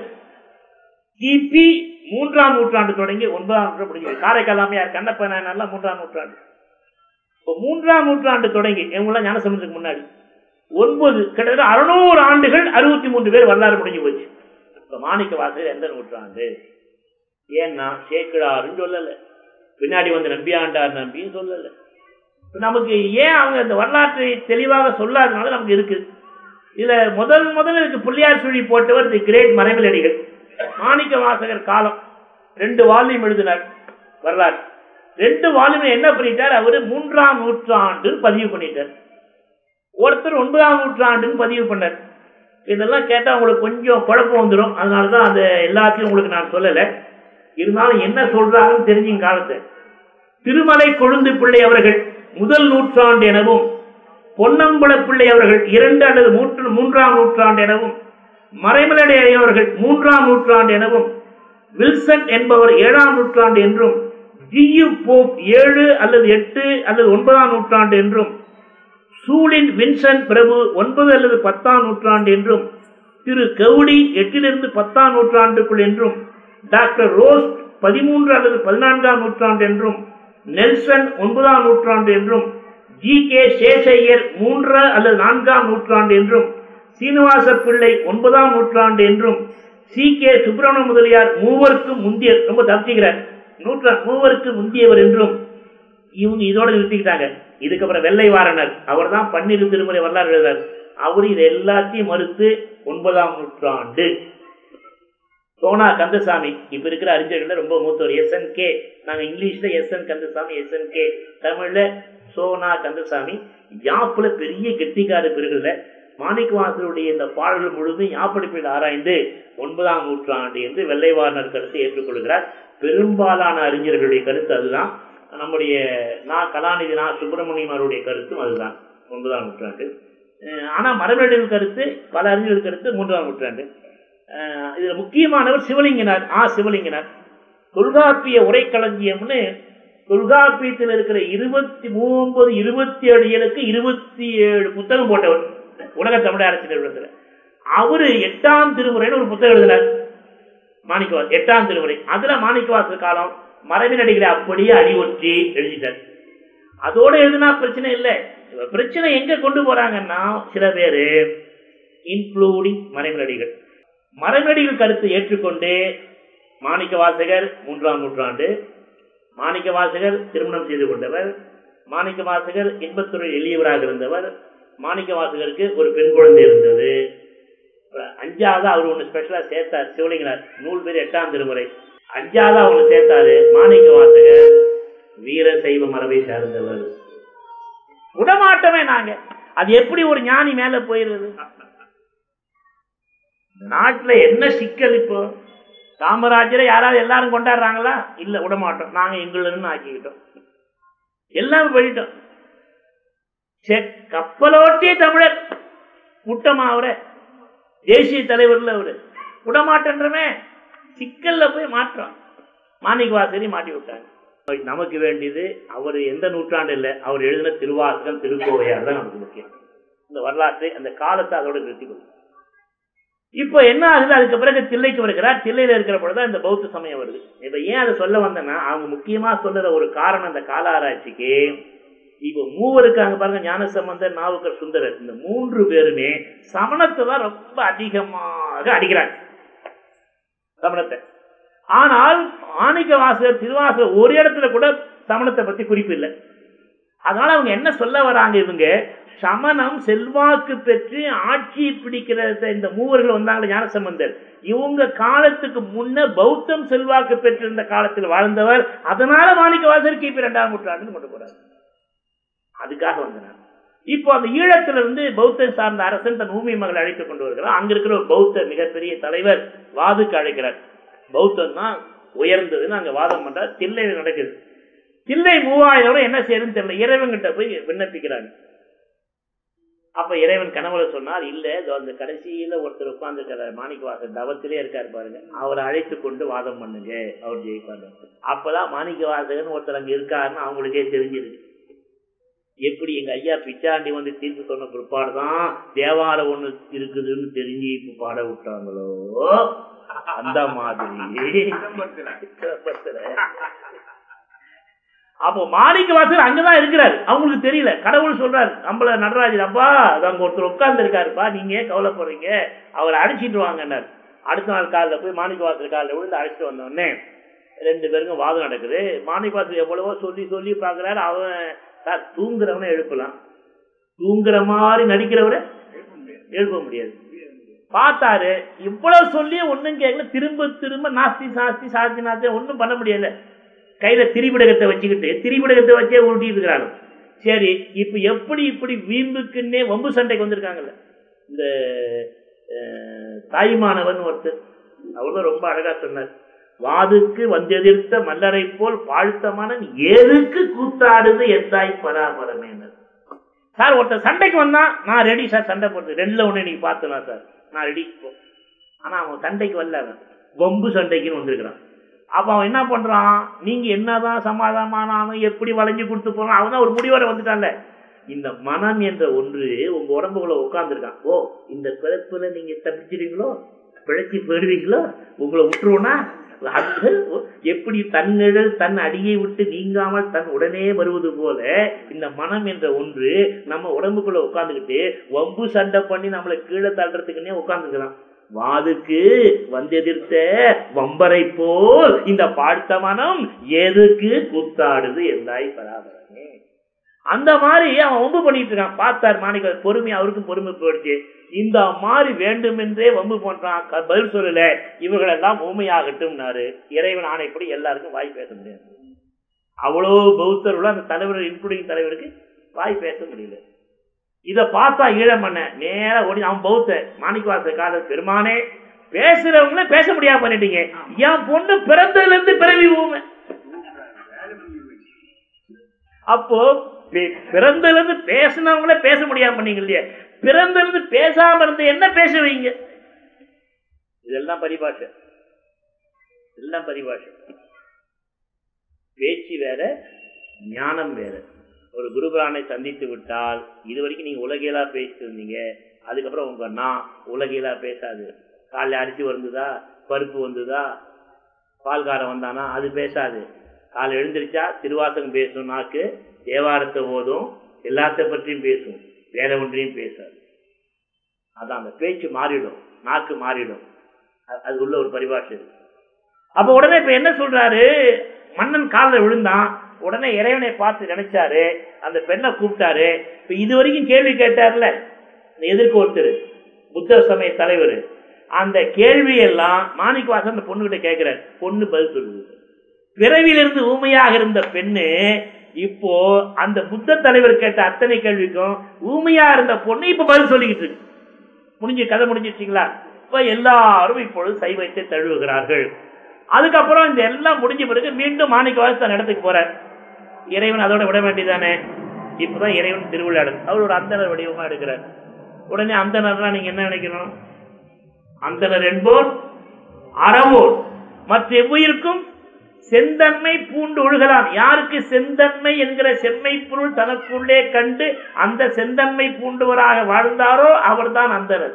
கிபி மூன்றாம் நூற்றாண்டு தொடங்கி ஒன்பதாம் நூற்றாண்டு முடிஞ்சு காரைக்கால் அம்மையார் கண்ணப்ப நாயனார்லாம் மூன்றாம் நூற்றாண்டு இப்போ மூன்றாம் நூற்றாண்டு தொடங்கி இவங்களாம் ஞானசம்பந்தத்துக்கு முன்னாடி ஒன்பது கிட்டத்தட்ட அறுநூறு ஆண்டுகள் அறுபத்தி மூன்று பேர் வரலாறு முடிஞ்சு போச்சு இப்ப மாணிக்க வாசகர் எந்த நூற்றாண்டு ஏன்னா சேக்கிழாருன்னு சொல்லல பின்னாடி வந்து நம்பியாண்டார் நம்பியும் சொல்லல இப்ப நமக்கு ஏன் அவங்க அந்த வரலாற்றை தெளிவாக சொல்லாதனால நமக்கு இருக்கு இதுல முதல் முதல்ல இதுக்கு புள்ளியார் சுழி போட்டவர் தி கிரேட் மறைமலடிகள் மாணிக்க வாசகர் காலம் ரெண்டு வால்யூம் எழுதினார் வரலாறு ரெண்டு வால்யூம் என்ன பண்ணிட்டார் அவரு மூன்றாம் நூற்றாண்டு பதிவு பண்ணிட்டார் ஒருத்தர் ஒன்பதாம் நூற்றாண்டுன்னு பதிவு பண்ணார் இதெல்லாம் கேட்டா உங்களுக்கு கொஞ்சம் குழப்பம் வந்துடும் அதனாலதான் அதை எல்லாத்தையும் உங்களுக்கு நான் சொல்லலை இருந்தாலும் என்ன சொல்றாங்கன்னு தெரிஞ்சுங்க காலத்தை திருமலை கொழுந்து பிள்ளை அவர்கள் முதல் நூற்றாண்டு எனவும் பொன்னம்பல பிள்ளை அவர்கள் இரண்டு அல்லது மூன்று மூன்றாம் நூற்றாண்டு எனவும் மறைமலடை அவர்கள் மூன்றாம் நூற்றாண்டு எனவும் வில்சன் என்பவர் ஏழாம் நூற்றாண்டு என்றும் ஜியு போப் ஏழு அல்லது எட்டு அல்லது ஒன்பதாம் நூற்றாண்டு என்றும் சூலின் வின்சன் பிரபு ஒன்பது அல்லது பத்தாம் நூற்றாண்டு என்றும் திரு கவுடி எட்டிலிருந்து பத்தாம் நூற்றாண்டுக்குள் என்றும் டாக்டர் ரோஸ் பதிமூன்று அல்லது பதினான்காம் நூற்றாண்டு என்றும் நெல்சன் ஒன்பதாம் நூற்றாண்டு என்றும் ஜி கே சேஷையர் மூன்று அல்லது நான்காம் நூற்றாண்டு என்றும் சீனிவாச பிள்ளை ஒன்பதாம் நூற்றாண்டு என்றும் சி கே சுப்பிரமணிய முதலியார் மூவருக்கும் முந்திய ரொம்ப தப்பிக்கிறார் நூற்றா மூவருக்கு முந்தியவர் என்றும் இவங்க இதோட நிறுத்திக்கிட்டாங்க இதுக்கப்புறம் வெள்ளை வாரணர் அவர் தான் பன்னிரு திருமுறை வரலாறு எழுதார் அவர் இது எல்லாத்தையும் மறுத்து ஒன்பதாம் நூற்றாண்டு சோனா கந்தசாமி இப்ப இருக்கிற அறிஞர்கள் ரொம்ப மூத்தவர் எஸ் என் கே நாங்க இங்கிலீஷ்ல S N Kandasamy S N K தமிழ்ல சோனா கந்தசாமி யாப்புல பெரிய கெட்டிக்கார பெருகல மாணிக்கவாசருடைய இந்த பாடல்கள் முழுதும் யாப்படிப்பில் ஆராய்ந்து ஒன்பதாம் நூற்றாண்டு என்று வெள்ளைவாரனர் கருத்தை ஏற்றுக்கொள்கிறார் பெரும்பாலான அறிஞர்களுடைய கருத்து அதுதான் நம்முடைய நான் கலாநிதி நான் சுப்பிரமணியம் அவருடைய கருத்தும் அதுதான் ஒன்பதாம் நூற்றாண்டு அஹ் ஆனா மரபேடுகள் கருத்து பல அறிஞர்கள் கருத்து மூன்றாம் நூற்றாண்டு அஹ் இதுல முக்கியமானவர் சிவலிங்கனார் ஆ சிவலிங்கனார் தொல்காப்பிய உரைக்களஞ்சியம்னு தொல்காப்பியத்தில் இருக்கிற இருபத்தி மூன்பது இருபத்தி ஏழு ஏழுக்கு இருபத்தி ஏழு புத்தகம் போட்டவர் உலக தமிழ் அரசு நிறுவனத்தில் அவரு எட்டாம் திருமுறைன்னு ஒரு புத்தகம் எழுதினார் மாணிக்கவாசர் எட்டாம் திருமுறை அதுல மாணிக்கவாசர் காலம் மரபினடிகளை அப்படியே அடிவொற்றி எழுதிட்டார் அதோட எழுதினா பிரச்சனை இல்லை இப்ப பிரச்சனை எங்க கொண்டு போறாங்கன்னா சில பேரு இன்க்ளூடிங் மறைமலடிகள் மறைமலடிகள் கருத்தை ஏற்றுக்கொண்டு மாணிக்க வாசகர் மூன்றாம் நூற்றாண்டு மாணிக்க வாசகர் திருமணம் செய்து கொண்டவர் மாணிக்க வாசகர் இன்பத்துறை எளியவராக இருந்தவர் மாணிக்க வாசகருக்கு ஒரு பெண் குழந்தை இருந்தது அஞ்சாவது அவர் ஒன்று ஸ்பெஷலா சேர்த்தார் சிவலிங்கனார் நூல் பேர் எட்டாம் திருமுறை அஞ்சாவது ஒன்று சேர்த்தாரு மாணிக்க வாசகர் வீர சைவ மரபை சார்ந்தவர் விடமாட்டமே நாங்க அது எப்படி ஒரு ஞானி மேல போயிருது நாட்டுல என்ன சிக்கல் இப்போ காமராஜரை யாராவது எல்லாரும் கொண்டாடுறாங்களா இல்ல விடமாட்டோம் நாங்க எங்களுன்னு ஆக்கிக்கிட்டோம் எல்லாம் போயிட்டோம் கப்பலோட்டிய தமிழர் முட்டமா அவரை தேசிய தலைவர்ல அவரு விடமாட்டன்றமே சிக்கல்ல போய் மாற்றம் மாணிக்க வாசரி மாட்டி விட்டாங்க நமக்கு வேண்டியது அவர் எந்த நூற்றாண்டு இல்லை அவர் எழுதின திருவாசகம் திருக்கோவையார் தான் நமக்கு முக்கியம் இந்த வரலாற்றை அந்த காலத்தை அதோட நிறுத்தி கொள்ளும் இப்போ என்ன ஆகுது அதுக்கு பிறகு தில்லைக்கு வருகிறார் தில்லையில இருக்கிற பொழுது இந்த பௌத்த சமயம் வருது இப்ப ஏன் அதை சொல்ல வந்தேன்னா அவங்க முக்கியமா சொல்லுற ஒரு காரணம் அந்த கால ஆராய்ச்சிக்கு இப்போ மூவர் இருக்காங்க பாருங்க ஞானசம்பந்தர் நாவுக்கர் சுந்தரர் இந்த மூன்று பேருமே சமணத்தை தான் ரொம்ப அதிகமாக அடிக்கிறாங்க சமணத்தை ஆனால் ஆணிக்க வாசகர் திருவாசகர் ஒரு இடத்துல கூட சமணத்தை பத்தி குறிப்பு இல்லை அதனால அவங்க என்ன சொல்ல வராங்க இவங்க சமணம் செல்வாக்கு பெற்று ஆட்சி பிடிக்கிற இந்த மூவர்கள் வந்தாங்க ஞானசம்பந்தர் இவங்க காலத்துக்கு முன்ன பௌத்தம் செல்வாக்கு பெற்றிருந்த காலத்தில் வாழ்ந்தவர் அதனால மாணிக்க வாசகர் கிபி இரண்டாம் நூற்றாண்டுன்னு கொண்டு போறாரு அதுக்காக வந்தனர் இப்போ அந்த ஈழத்திலிருந்து பௌத்தம் சார்ந்த அரசன் தன் ஊமை மகளை அழைத்துக் கொண்டு வருகிறார் அங்க இருக்கிற ஒரு பௌத்த மிகப்பெரிய தலைவர் வாதுக்கு அழைக்கிறார் பௌத்தம் தான் உயர்ந்ததுன்னு அங்க வாதம் பண்றார் தில்லையில் நடக்குது தில்லை மூவாயிரம் என்ன செய்யணும்னு தெரியல இறைவன்கிட்ட போய் விண்ணப்பிக்கிறாங்க அப்ப இறைவன் கனவுல சொன்னார் இல்ல அந்த கடைசியில ஒருத்தர் உட்கார்ந்து மாணிக்கவாசன் தவத்திலே இருக்காரு பாருங்க அவரை அழைத்து கொண்டு வாதம் பண்ணுங்க அவர் ஜெயிப்பாரு அப்பதான் மாணிக்க வாசகன் ஒருத்தர் அங்க இருக்காருன்னு அவங்களுக்கே தெரிஞ்சிருக்கு எப்படி எங்க ஐயா பிச்சாண்டி வந்து தீர்ப்பு சொன்ன பிற்பாடு தான் தேவாரம் ஒண்ணு இருக்குதுன்னு தெரிஞ்சு இப்ப பாட விட்டாங்களோ அந்த மாதிரி அப்போ மாணிக்க வாசகர் அங்கதான் இருக்கிறார் அவங்களுக்கு தெரியல கடவுள் சொல்றாரு நம்மள நடராஜர் அப்பா அது அங்க ஒருத்தர் உட்கார்ந்து இருக்காருப்பா நீங்க ஏன் கவலைப்படுறீங்க அவரை அடிச்சிட்டு வாங்கன்னார் அடுத்த நாள் காலைல போய் மாணிக்க வாசகர் காலைல விழுந்து அழைச்சிட்டு வந்த உடனே ரெண்டு பேருக்கும் வாதம் நடக்குது மாணிக்க வாசகர் எவ்வளவோ சொல்லி சொல்லி பாக்குறாரு அவன் சார் தூங்குறவனை எழுப்பலாம் தூங்குற மாதிரி நடிக்கிறவரை எழுப்ப முடியாது பார்த்தாரு இவ்வளவு சொல்லியும் ஒண்ணும் கேட்கல திரும்ப திரும்ப நாஸ்தி சாஸ்தி சாஸ்தி நாஸ்தி ஒண்ணும் பண்ண முடியல கையில திரிபிடகத்தை வச்சுக்கிட்டு திரிபிடகத்தை வச்சே உருட்டிட்டு இருக்கிறாங்க சரி இப்ப எப்படி இப்படி வீம்புக்குன்னே வம்பு சண்டைக்கு வந்திருக்காங்கல்ல இந்த அஹ், தாய்மானவன் ஒருத்தர் அவர்தான் ரொம்ப அழகா சொன்னார் வாதுக்கு வந்தெதிர்த்த மல்லரை போல் பாழ்த்தமான எதுக்கு கூத்தாடுது எந்தாய் பராபரமேனர் சார் ஒருத்தர் சண்டைக்கு வந்தான் நான் ரெடி சார் சண்டை போட்டு ரெண்டுல ஒண்ணு இன்னைக்கு பார்த்தலாம் சார் நான் ரெடி ஆனா அவன் சண்டைக்கு வரல அவன் வம்பு சண்டைக்குன்னு வந்திருக்கிறான் அப்ப அவன் என்ன பண்றான் நீங்க என்னதான் சமாதானமானாலும் எப்படி வளைஞ்சு கொடுத்து போறான் அவன் தான் ஒரு முடிவோட வந்துட்டான்ல இந்த மனம் என்ற ஒன்று உங்க உடம்புக்குள்ள உட்கார்ந்துருக்கான் ஓ இந்த பிறப்புல நீங்க தப்பிச்சிடுவீங்களோ பிழைச்சி போயிடுவீங்களோ உங்களை விட்டுருவோனா அது எப்படி தன் நிழல் தன் அடியை விட்டு நீங்காமல் தன் உடனே வருவது போல இந்த மனம் என்ற ஒன்று நம்ம உடம்புக்குள்ள உட்கார்ந்துக்கிட்டு வம்பு சண்டை பண்ணி நம்மளை கீழே தள்ளுறதுக்குன்னே உட்கார்ந்துக்கலாம் வாதுக்கு வந்தெதிர்த்த வம்பரை போல் இந்த பாழ்த்த மனம் எதுக்கு கூத்தாடுது என்றாய் பராபரமே அந்த மாதிரி அவன் வம்பு பண்ணிட்டு இருக்கான் பார்த்தார் மாணிக்க பொறுமை அவருக்கும் பொறுமை போயிடுச்சு இந்த மாதிரி வேண்டுமென்றே வம்பு பண்றான் க- பதில் சொல்லல இவர்களெல்லாம் ஊமையாகட்டும்னாரு இறைவன் ஆணைப்படி எல்லாருக்கும் வாய் பேச முடியாது அவ்வளோ பௌத்தர்களும் அந்த தலைவர் இன்க்ளூடிங் தலைவருக்கு வாய் பேச முடியல இத பார்த்தா ஈழமண்ண நேரா ஓடி அவன் பௌத்த மாணிக்கவாச காதல் பெருமானே பேசுறவங்களே பேச முடியாம பண்ணிட்டீங்க என் பொண்ணு பிறந்ததுல இருந்து பிறவி ஊமை அப்போ பி- பிறந்ததுல இருந்து பேசினவங்களே பேச முடியாம பண்ணீங்க இல்லையா பிறந்ததுல இருந்து பேசாம இருந்து என்ன பேச வைங்க இதெல்லாம் பரிபாஷை எல்லாம் பரிபாஷை பேச்சு வேற ஞானம் வேற ஒரு குருபிரானை சந்தித்து விட்டால் இது வரைக்கும் நீங்க உலகியலா பேசிட்டு இருந்தீங்க அதுக்கப்புறம் உங்க நான் உலகியலா பேசாது காலைல அரிசி வந்துதா பருப்பு வந்துதா பால்காரன் வந்தானா அது பேசாது காலை எழுந்திருச்சா திருவாசகம் பேசும் நாக்கு தேவாரத்தை ஓதும் எல்லாத்த பற்றியும் பேசும் வேற ஒன்றையும் பேசாது அதான் அந்த பேச்சு மாறிடும் நாக்கு மாறிடும் அ- அது உள்ள ஒரு பரிபாஷை இருக்கு அப்ப உடனே இப்ப என்ன சொல்றாரு மன்னன் காலில் விழுந்தான் உடனே இறைவனை பார்த்து நினைச்சாரு அந்த பெண்ணை கூப்பிட்டாரு இப்ப இது வரைக்கும் கேள்வி கேட்டார்ல இந்த எதிர்க்க ஒருத்தர் புத்த சமய தலைவர் அந்த கேள்வி எல்லாம் மாணிக்கவாசன் அந்த பொண்ணுகிட்ட கேட்கிறார் பொண்ணு பதில் சொல்லுது பிறவிலிருந்து ஊமையாக இருந்த பெண்ணு இப்போ அந்த புத்த தலைவர் கேட்ட அத்தனை கேள்விக்கும் ஊமையா இருந்த பொண்ணு இப்ப பதில் சொல்லிக்கிட்டு இருக்கு முடிஞ்சு கதை முடிஞ்சிருச்சுங்களா இப்ப எல்லாரும் இப்பொழுது சைவத்தை தழுவுகிறார்கள் அதுக்கப்புறம் இந்த எல்லாம் முடிஞ்ச பிறகு மீண்டும் மாணிக்கவாச தன் இடத்துக்கு போறார் இறைவன் அதோட விட வேண்டியதானே இப்பதான் இறைவன் திருவிழா எடுக்கும் அவர் ஒரு அந்தனர் வடிவமா எடுக்கிறார் உடனே அந்தனர்னா நீங்க என்ன நினைக்கணும் அந்தனர் என்போர் அறவோர் மற்ற எவ்வுயிருக்கும் செந்தன்மை பூண்டு ஒழுகலாம் யாருக்கு செந்தன்மை என்கிற செம்மை பொருள் தனக்குள்ளே கண்டு அந்த செந்தன்மை பூண்டுவராக வாழ்ந்தாரோ அவர்தான் அந்தனர்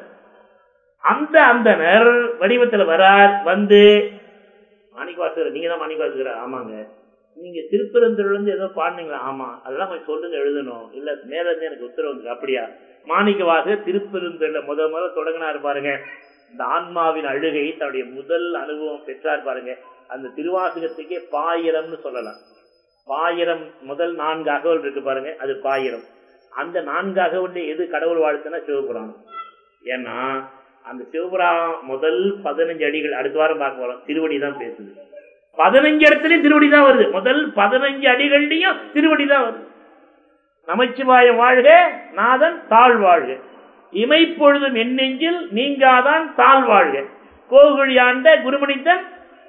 அந்த அந்தனர் வடிவத்தில் வரார் வந்து மாணிக்கவாசகர் நீங்க தான் மாணிக்கவாசகர் ஆமாங்க நீங்க திருப்பெருந்துறையில இருந்து ஏதோ பாடுனீங்களா ஆமா அதெல்லாம் கொஞ்சம் சொல்லுங்க எழுதணும் இல்ல மேல இருந்து எனக்கு உத்தரவு வந்து அப்படியா மாணிக்கவாசகர் திருப்பெருந்துறையில முத முத தொடங்கினார் பாருங்க இந்த ஆன்மாவின் அழுகை தன்னுடைய முதல் அனுபவம் பெற்றார் பாருங்க அந்த திருவாசகத்துக்கே பாயிரம்னு சொல்லலாம் பாயிரம் முதல் நான்கு அகவல் இருக்கு பாருங்க அது பாயிரம் அந்த நான்கு அகவல்ல எது கடவுள் வாழ்த்துனா சிவபுராணம் ஏன்னா அந்த சிவபுராணம் முதல் பதினஞ்சு அடிகள் அடுத்த வாரம் பார்க்க போறோம் திருவடி தான் பேசுது பதினஞ்சு இடத்துலயும் திருவடி தான் வருது முதல் பதினஞ்சு அடிகள்லயும் திருவடி தான் வருது நமச்சிவாயம் வாழ்க நாதன் தாழ் வாழ்க இமைப்பொழுதும் என் நெஞ்சில் நீங்காதான் தாழ் வாழ்க கோகுழி ஆண்ட குருமணித்தன்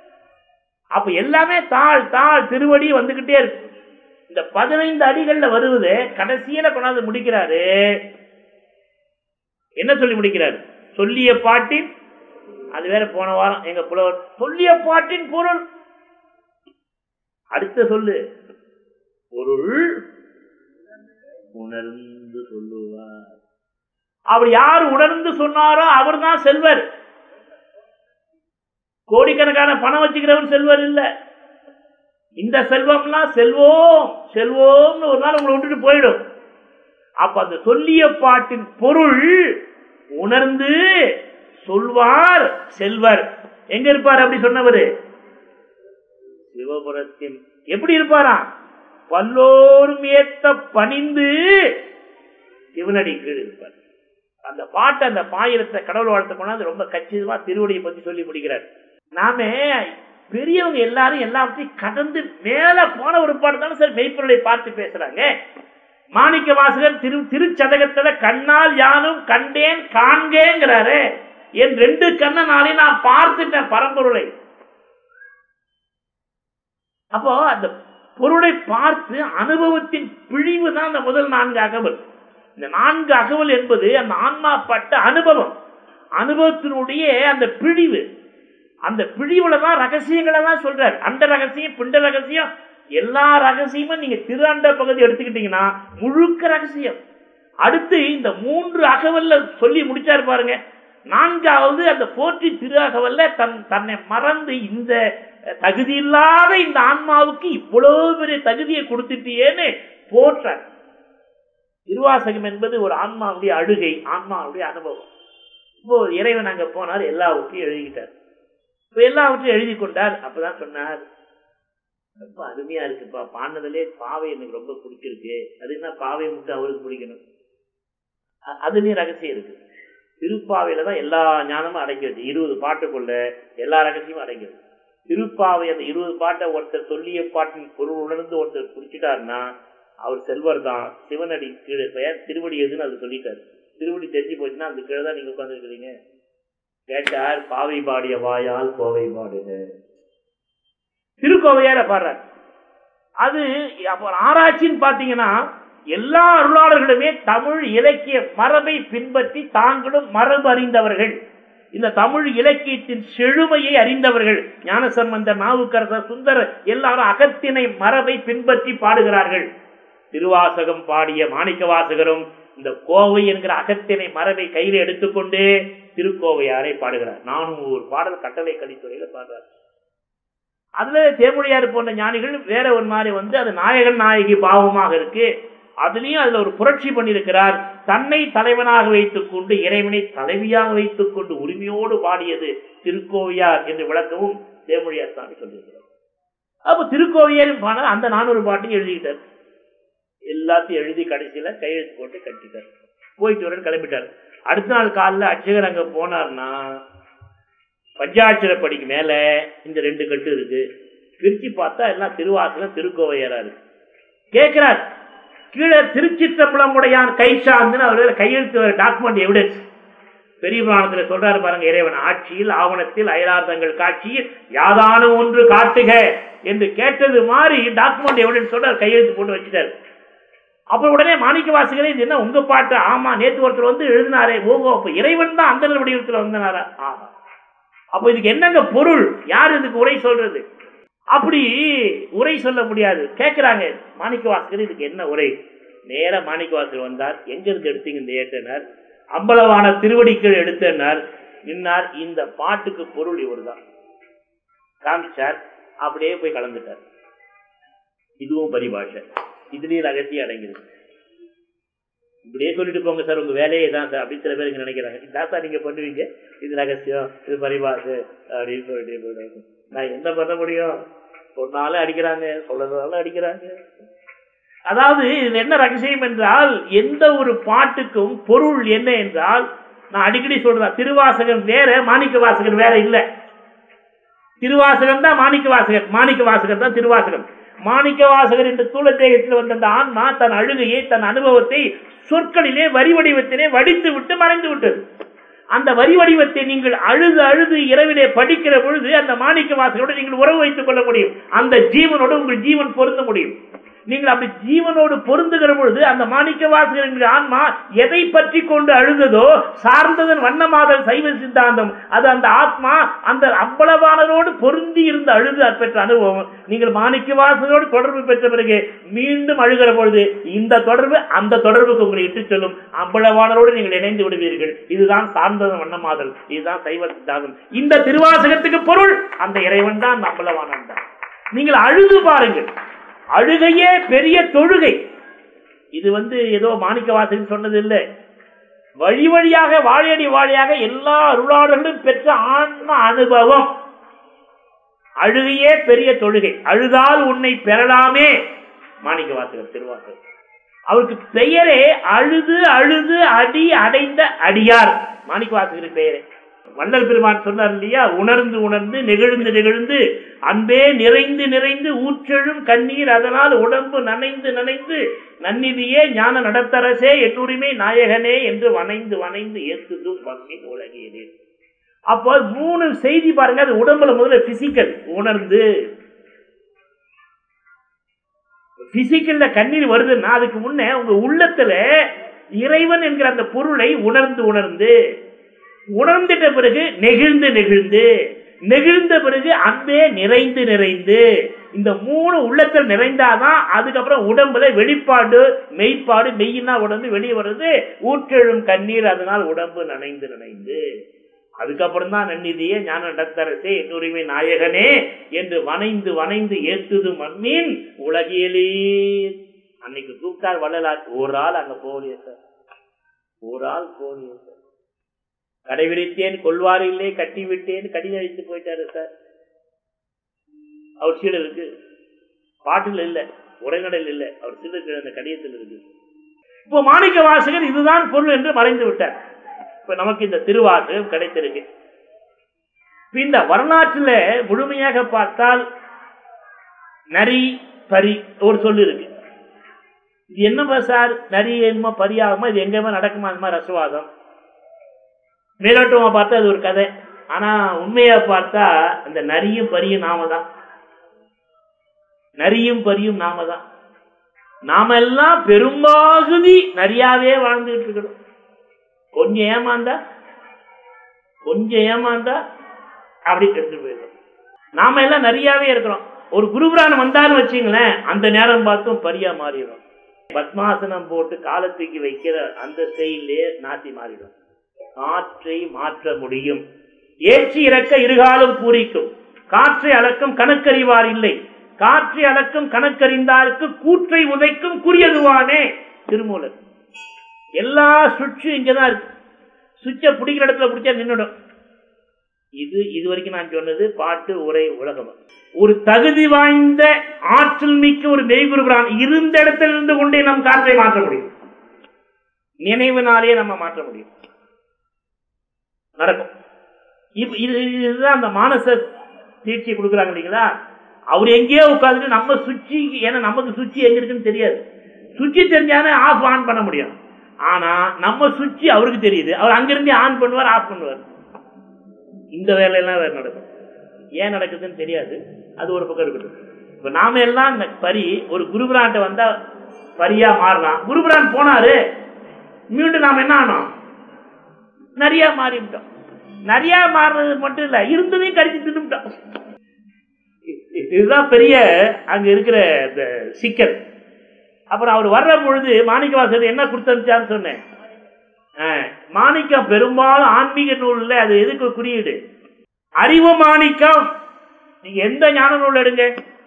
அப்ப எல்லாமே தாழ் தாழ் திருவடி வந்துகிட்டே இருக்கு இந்த பதினைந்து அடிகள்ல வருவது கடைசியில கொண்டாந்து முடிக்கிறாரு என்ன சொல்லி முடிக்கிறாரு சொல்லிய பாட்டின் அது வேற போன வாரம் எங்க புலவர் சொல்லிய பாட்டின் பொருள் அடுத்த சொல்லு பொருள் உணர்ந்து சொல்லுவார் அவர் யார் உணர்ந்து சொன்னாரோ அவர்தான் செல்வர் கோடிக்கணக்கான பணம் வச்சுக்கிறவன் செல்வர் இல்ல இந்த செல்வம்லாம் செல்வோம் செல்வோம்னு ஒரு நாள் உங்களை விட்டுட்டு போயிடும் அப்ப அந்த சொல்லிய பாட்டின் பொருள் உணர்ந்து சொல்வார் செல்வர் எங்க இருப்பார் அப்படி சொன்னவரு சிவபுரத்தின் எப்படி இருப்பாராம் பல்லோரும் ஏத்த பணிந்து சிவனடி கீழ் இருப்பார் அந்த பாட்டை அந்த பாயிரத்தை கடவுள் வாழ்த்த கொண்டாந்து ரொம்ப கச்சிதமா திருவடியை பத்தி சொல்லி முடிக்கிறார் நாம பெரியவங்க எல்லாரும் எல்லாத்தையும் கடந்து மேல போன ஒரு பாட்டு தானே சார் மெய்ப்பொருளை பார்த்து பேசுறாங்க மாணிக்க வாசகர் திரு திருச்சதகத்துல கண்ணால் யானும் கண்டேன் காண்கேங்கிறாரு என் ரெண்டு கண்ணனாலே நான் பார்த்துட்டேன் பரம்பொருளை அப்போ அந்த பொருளை பார்த்து அனுபவத்தின் பிழிவு தான் அந்த முதல் நான்கு அகவல் இந்த நான்கு அகவல் என்பது அந்த ஆன்மா பட்ட அனுபவம் அனுபவத்தினுடைய அந்த பிழிவு அந்த பிழிவுல தான் ரகசியங்களை தான் சொல்றார் அந்த ரகசியம் பிண்ட ரகசியம் எல்லா ரகசியமும் நீங்க திரு அண்ட பகுதி எடுத்துக்கிட்டீங்கன்னா முழுக்க ரகசியம் அடுத்து இந்த மூன்று அகவல்ல சொல்லி முடிச்சாரு பாருங்க நான்காவது அந்த போற்றி திரு அகவல்ல தன் தன்னை மறந்து இந்த தகுதி இல்லாத இந்த ஆன்மாவுக்கு இவ்வளவு பெரிய தகுதியை கொடுத்துட்டியேன்னு போற்றார் திருவாசகம் என்பது ஒரு ஆன்மாவுடைய அழுகை ஆன்மாவுடைய அனுபவம் இப்போ இறைவன் அங்க போனார் எல்லாவற்றையும் எழுதிக்கிட்டார் இப்ப எல்லாவற்றையும் எழுதி கொண்டார் அப்பதான் சொன்னார் ரொம்ப அருமையா இருக்குப்பா பாடினதுலே பாவை எனக்கு ரொம்ப பிடிச்சிருக்கு அது என்ன பாவை மட்டும் அவருக்கு பிடிக்கணும் அ- அதுலயும் ரகசியம் இருக்கு திருப்பாவையில தான் எல்லா ஞானமும் அடங்கிடுது இருபது பாட்டுக்குள்ள எல்லா ரகசியமும் அடங்கிடுது திருப்பாவை அந்த இருபது பாட்டை ஒருத்தர் சொல்லிய பாட்டின் பொருள் உணர்ந்து ஒருத்தர் பிடிச்சிட்டாருன்னா அவர் செல்வர் தான் சிவனடி கீழே பெயர் திருவடி எதுன்னு அது சொல்லிட்டாரு திருவடி தெரிஞ்சு போச்சுன்னா அந்த கீழே தான் நீங்க உட்காந்துருக்கிறீங்க கேட்டார் பாவை பாடிய வாயால் கோவை பாடுக திருக்கோவையார பாடுறார் அது அப்போ ஆராய்ச்சின்னு பாத்தீங்கன்னா எல்லா அருளாளர்களுமே தமிழ் இலக்கிய மரபை பின்பற்றி தாங்களும் மரபு அறிந்தவர்கள் இந்த தமிழ் இலக்கியத்தின் செழுமையை அறிந்தவர்கள் ஞானசம்பந்தர் நாவுக்கரசர் சுந்தரர் எல்லாரும் அகத்திணை மரபை பின்பற்றி பாடுகிறார்கள் திருவாசகம் பாடிய மாணிக்க வாசகரும் இந்த கோவை என்கிற அகத்திணை மரபை கையில எடுத்துக்கொண்டு திருக்கோவையாரை பாடுகிறார் நானும் ஒரு பாடல் கட்டளை கலித்துறையில பாடுறார் அதுல தேமொழியார் போன்ற ஞானிகள் வேற ஒரு மாதிரி வந்து அது நாயகன் நாயகி பாவமாக இருக்கு அதுலயும் அதுல ஒரு புரட்சி பண்ணியிருக்கிறார் தன்னை தலைவனாக வைத்துக் கொண்டு இறைவனை தலைவியாக வைத்துக் கொண்டு உரிமையோடு பாடியது திருக்கோவையார் என்று விளக்கவும் தேமொழியார் சாமி சொல்லியிருக்கிறார் அப்ப திருக்கோவையாரும் பாடல் அந்த நானூறு பாட்டையும் எழுதிக்கிட்டார் எல்லாத்தையும் எழுதி கடைசியில கையெழுத்து போட்டு கட்டிட்டார் போயிட்டு வரேன் கிளம்பிட்டார் அடுத்த நாள் காலைல அர்ச்சகர் அங்க போனார்னா பஞ்சாட்சரப்படிக்கு மேல இந்த ரெண்டு கட்டு இருக்கு பிரிச்சு பார்த்தா எல்லாம் திருவாசகம் திருக்கோவையரா இருக்கு கேட்கிறார் கீழே திருச்சிற்றம்பலமுடையான் கை சார்ந்துன்னு அவர் கையெழுத்து டாக்குமெண்ட் எவிடன்ஸ் பெரிய புராணத்துல சொல்றாரு பாருங்க இறைவன் ஆட்சியில் ஆவணத்தில் அயலார்த்தங்கள் காட்சியில் யாதானும் ஒன்று காட்டுக என்று கேட்டது மாதிரி டாக்குமெண்ட் எவிடன்ஸ் சொல்றாரு கையெழுத்து போட்டு வச்சுட்டாரு அப்புறம் உடனே மாணிக்க வாசகரே இது என்ன உங்க பாட்டு ஆமா நேத்து ஒருத்தர் வந்து எழுதினாரே ஓஹோ அப்ப இறைவன் தான் அந்த வடிவத்தில் வந்தனாரா ஆமா அப்ப இதுக்கு என்னங்க பொருள் யார் இதுக்கு உரை சொல்றது அப்படி உரை சொல்ல முடியாது கேட்கிறாங்க மாணிக்க வாசகர் இதுக்கு என்ன உரை நேர மாணிக்க வாசகர் வந்தார் எங்க இருந்து எடுத்தீங்க இந்த ஏற்றனர் அம்பலவான திருவடிக்கீழ் எடுத்தனர் நின்னார் இந்த பாட்டுக்கு பொருள் இவர்தான் காமிச்சார் அப்படியே போய் கலந்துட்டார் இதுவும் பரிபாஷை இதுலயும் ரகசியம் அடங்கிருக்கு இப்படியே சொல்லிட்டு போங்க சார் உங்க வேலையே தான் சார் அப்படின்னு சில பேர் இங்க நினைக்கிறாங்க இதான் சார் நீங்க பண்ணுவீங்க இது ரகசியம் இது பரிபாஷு அப்படின்னு சொல்லிட்டு போயிடுவாங்க. நான் என்ன பண்ண முடியும் சொன்னாலும் அடிக்கிறாங்க சொல்லறதாலும் அடிக்கிறாங்க அதாவது இதுல என்ன ரகசியம் என்றால் எந்த ஒரு பாட்டுக்கும் பொருள் என்ன என்றால் நான் அடிக்கடி சொல்றேன் திருவாசகம் வேற மாணிக்க வாசகர் வேற இல்ல திருவாசகம் தான் மாணிக்க வாசகர் மாணிக்க வாசகர் தான் திருவாசகம் மாணிக்க வாசகர் என்ற தூளத்தேகத்தில் வந்த அந்த ஆன்மா தன் அழுகையை தன் அனுபவத்தை சொற்களிலே வரி வடிவத்திலே வடித்து விட்டு மறைந்து விட்டது அந்த வரி வடிவத்தை நீங்கள் அழுது அழுது இரவிலே படிக்கிற பொழுது அந்த மாணிக்க வாசகரோடு நீங்கள் உறவு வைத்துக் கொள்ள முடியும் அந்த ஜீவனோடு உங்கள் ஜீவன் பொருந்த முடியும் நீங்கள் அப்படி ஜீவனோடு பொருந்துகிற பொழுது அந்த மாணிக்க வாசகர் ஆன்மா எதை பற்றி கொண்டு அழுததோ சார்ந்ததன் வண்ணமாதல் சைவ சித்தாந்தம் அது அந்த ஆத்மா அந்த அவ்வளவானதோடு பொருந்தி இருந்து அழுது பெற்ற அனுபவம் நீங்கள் மாணிக்க வாசகரோடு தொடர்பு பெற்ற பிறகு மீண்டும் அழுகிற பொழுது இந்த தொடர்பு அந்த தொடர்புக்கு உங்களை இட்டு செல்லும் அவ்வளவானரோடு நீங்கள் இணைந்து விடுவீர்கள் இதுதான் சார்ந்ததன் வண்ணமாதல் இதுதான் சைவ சித்தாந்தம் இந்த திருவாசகத்துக்கு பொருள் அந்த இறைவன் தான் அந்த அம்பலவானன் தான் நீங்கள் அழுது பாருங்கள் அழுகையே பெரிய தொழுகை இது வந்து ஏதோ மாணிக்க வாசகன் சொன்னது இல்லை வழி வழியாக வாழையடி வாழையாக எல்லா அருளாளர்களும் பெற்ற ஆன்ம அனுபவம் அழுகையே பெரிய தொழுகை அழுதால் உன்னை பெறலாமே மாணிக்க வாசகர் திருவாசகர் அவருக்கு பெயரே அழுது அழுது அடி அடைந்த அடியார் மாணிக்க வாசகரின் பெயரே வள்ளல் பெருமான் சொன்னார் இல்லையா உணர்ந்து உணர்ந்து நெகிழ்ந்து நெகிழ்ந்து அன்பே நிறைந்து நிறைந்து ஊற்றெழும் கண்ணீர் அதனால் உடம்பு நனைந்து நனைந்து நன்னிதியே ஞான நடத்தரசே எட்டுரிமை நாயகனே என்று வனைந்து வனைந்து ஏத்துதும் வன்னின் உலகியதே அப்போ மூணு செய்தி பாருங்க அது உடம்புல முதல்ல பிசிக்கல் உணர்ந்து பிசிக்கல்ல கண்ணீர் வருதுன்னா அதுக்கு முன்னே உங்க உள்ளத்துல இறைவன் என்கிற அந்த பொருளை உணர்ந்து உணர்ந்து உணர்ந்துட்ட பிறகு நெகிழ்ந்து நெகிழ்ந்து நெகிழ்ந்த பிறகு அன்பே நிறைந்து நிறைந்து இந்த மூணு உள்ளத்தில் நிறைந்தாதான் அதுக்கப்புறம் உடம்புல வெளிப்பாடு மெய்ப்பாடு மெய்யினா உடம்பு வெளியே வருது ஊற்றெழும் கண்ணீர் அதனால் உடம்பு நனைந்து நனைந்து அதுக்கப்புறம் தான் நன்னிதியே ஞான நடத்தரசே என்னுரிமை நாயகனே என்று வனைந்து வனைந்து ஏத்துது மண்ணின் உலகியலே அன்னைக்கு கூப்பிட்டார் வள்ளலார் ஒரு ஆள் அங்க போகலையே சார் ஒரு ஆள் போகலையே சார் கடைபிடித்தேன் கொள்வார் இல்லை கட்டி விட்டேன் கடிதம் அழித்து போயிட்டாரு சார் அவர் சீடர் இருக்கு பாட்டில் இல்ல உரைநடையில் இல்ல அவர் சீடர் அந்த கடிதத்தில் இருக்கு இப்போ மாணிக்க வாசகர் இதுதான் பொருள் என்று மறைந்து விட்டார் இப்ப நமக்கு இந்த திருவாசகம் கிடைத்திருக்கு இந்த வரலாற்றுல முழுமையாக பார்த்தால் நரி பரி ஒரு சொல்லு இருக்கு இது என்னமா சார் நரி என்னமோ பரியாகுமா இது எங்கேயுமே நடக்குமா அந்த மாதிரி ரசவாதம் மேலோட்டமா பார்த்தா அது ஒரு கதை ஆனா உண்மையா பார்த்தா அந்த நரியும் பரியும் நாம தான் நரியும் பரியும் நாம தான் நாம எல்லாம் பெரும்பாகுதி நரியாவே வாழ்ந்துகிட்டு இருக்கிறோம் கொஞ்சம் ஏமாந்தா கொஞ்சம் ஏமாந்தா அப்படி கெட்டு போயிடும் நாம எல்லாம் நிறையாவே இருக்கிறோம் ஒரு குருபுராணம் வந்தாலும் வச்சுங்களேன் அந்த நேரம் பார்த்தும் பரியா மாறிடும் பத்மாசனம் போட்டு காலத்துக்கு வைக்கிற அந்த ஸ்டைலே நாத்தி மாறிடும் காற்றை மாற்ற முடியும் ஏற்றி இறக்க இருகாலும் பூரிக்கும் காற்றை அளக்கும் கணக்கறிவார் இல்லை காற்றை அளக்கும் கணக்கறிந்தாருக்கு கூற்றை உதைக்கும் குறியதுவானே திருமூலர் எல்லா சுவிட்சும் இங்கதான் இருக்கு சுவிட்சை பிடிக்கிற இடத்துல பிடிச்சா நின்றுடும் இது இது வரைக்கும் நான் சொன்னது பாட்டு உரை உலகம் ஒரு தகுதி வாய்ந்த ஆற்றல் மிக்க ஒரு மெய்குருபிரான் இருந்த இடத்துல இருந்து கொண்டே நம் காற்றை மாற்ற முடியும் நினைவினாலே நம்ம மாற்ற முடியும் நடக்கும் இப்ப இது இதுதான் அந்த மானச தீட்சி கொடுக்குறாங்க இல்லைங்களா அவர் எங்கேயோ உட்காந்துட்டு நம்ம சுவிட்சு ஏன்னா நமக்கு சுவிட்சு எங்க இருக்குன்னு தெரியாது சுவிட்சு தெரிஞ்சானே ஆஃப் ஆன் பண்ண முடியும் ஆனா நம்ம சுவிட்சு அவருக்கு தெரியுது அவர் அங்கிருந்தே ஆன் பண்ணுவார் ஆஃப் பண்ணுவார் இந்த வேலையெல்லாம் வேற நடக்கும் ஏன் நடக்குதுன்னு தெரியாது அது ஒரு பக்கம் இருக்கட்டும் இப்ப நாம எல்லாம் இந்த பரி ஒரு குருபிரான்ட்ட வந்தா பரியா மாறலாம் குருபிரான் போனாரு மீண்டும் நாம என்ன ஆனோம் நிறைய மாறிவிட்டோம் நிறைய மாறினது மட்டும் இல்ல இருந்ததையும் கடிச்சு தின்னுட்டோம் இதுதான் பெரிய அங்க இருக்கிற இந்த சிக்கல் அப்புறம் அவர் வர்ற பொழுது மாணிக்கவாசர் என்ன கொடுத்தனுச்சான்னு சொன்னேன் மாணிக்கம் பெரும்பாலும் ஆன்மீக நூல்ல அது எதுக்கு குறியீடு அறிவு மாணிக்கம் நீங்க எந்த ஞான நூல் எடுங்க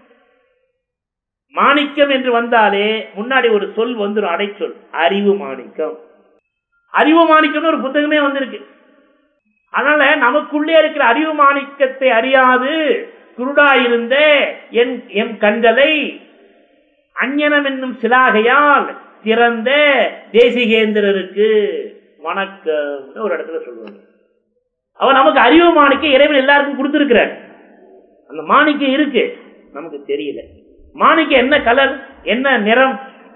மாணிக்கம் என்று வந்தாலே முன்னாடி ஒரு சொல் வந்துடும் அடைச்சொல் அறிவு மாணிக்கம் அறிவு மாணிக்கம்னு ஒரு புத்தகமே வந்திருக்கு அதனால நமக்குள்ளே இருக்கிற அறிவு மாணிக்கத்தை அறியாது குருடாயிருந்த என் எம் கண்களை அஞ்ஞனம் என்னும் சிலாகையால் திறந்த தேசிகேந்திரருக்கு வணக்கம் ஒரு இடத்துல சொல்லுவாங்க அவன் நமக்கு அறிவு மாணிக்க இறைவன் எல்லாருக்கும் கொடுத்திருக்கிறார் அந்த மாணிக்கம் இருக்கு நமக்கு தெரியல மாணிக்கம் என்ன கலர் என்ன நிறம்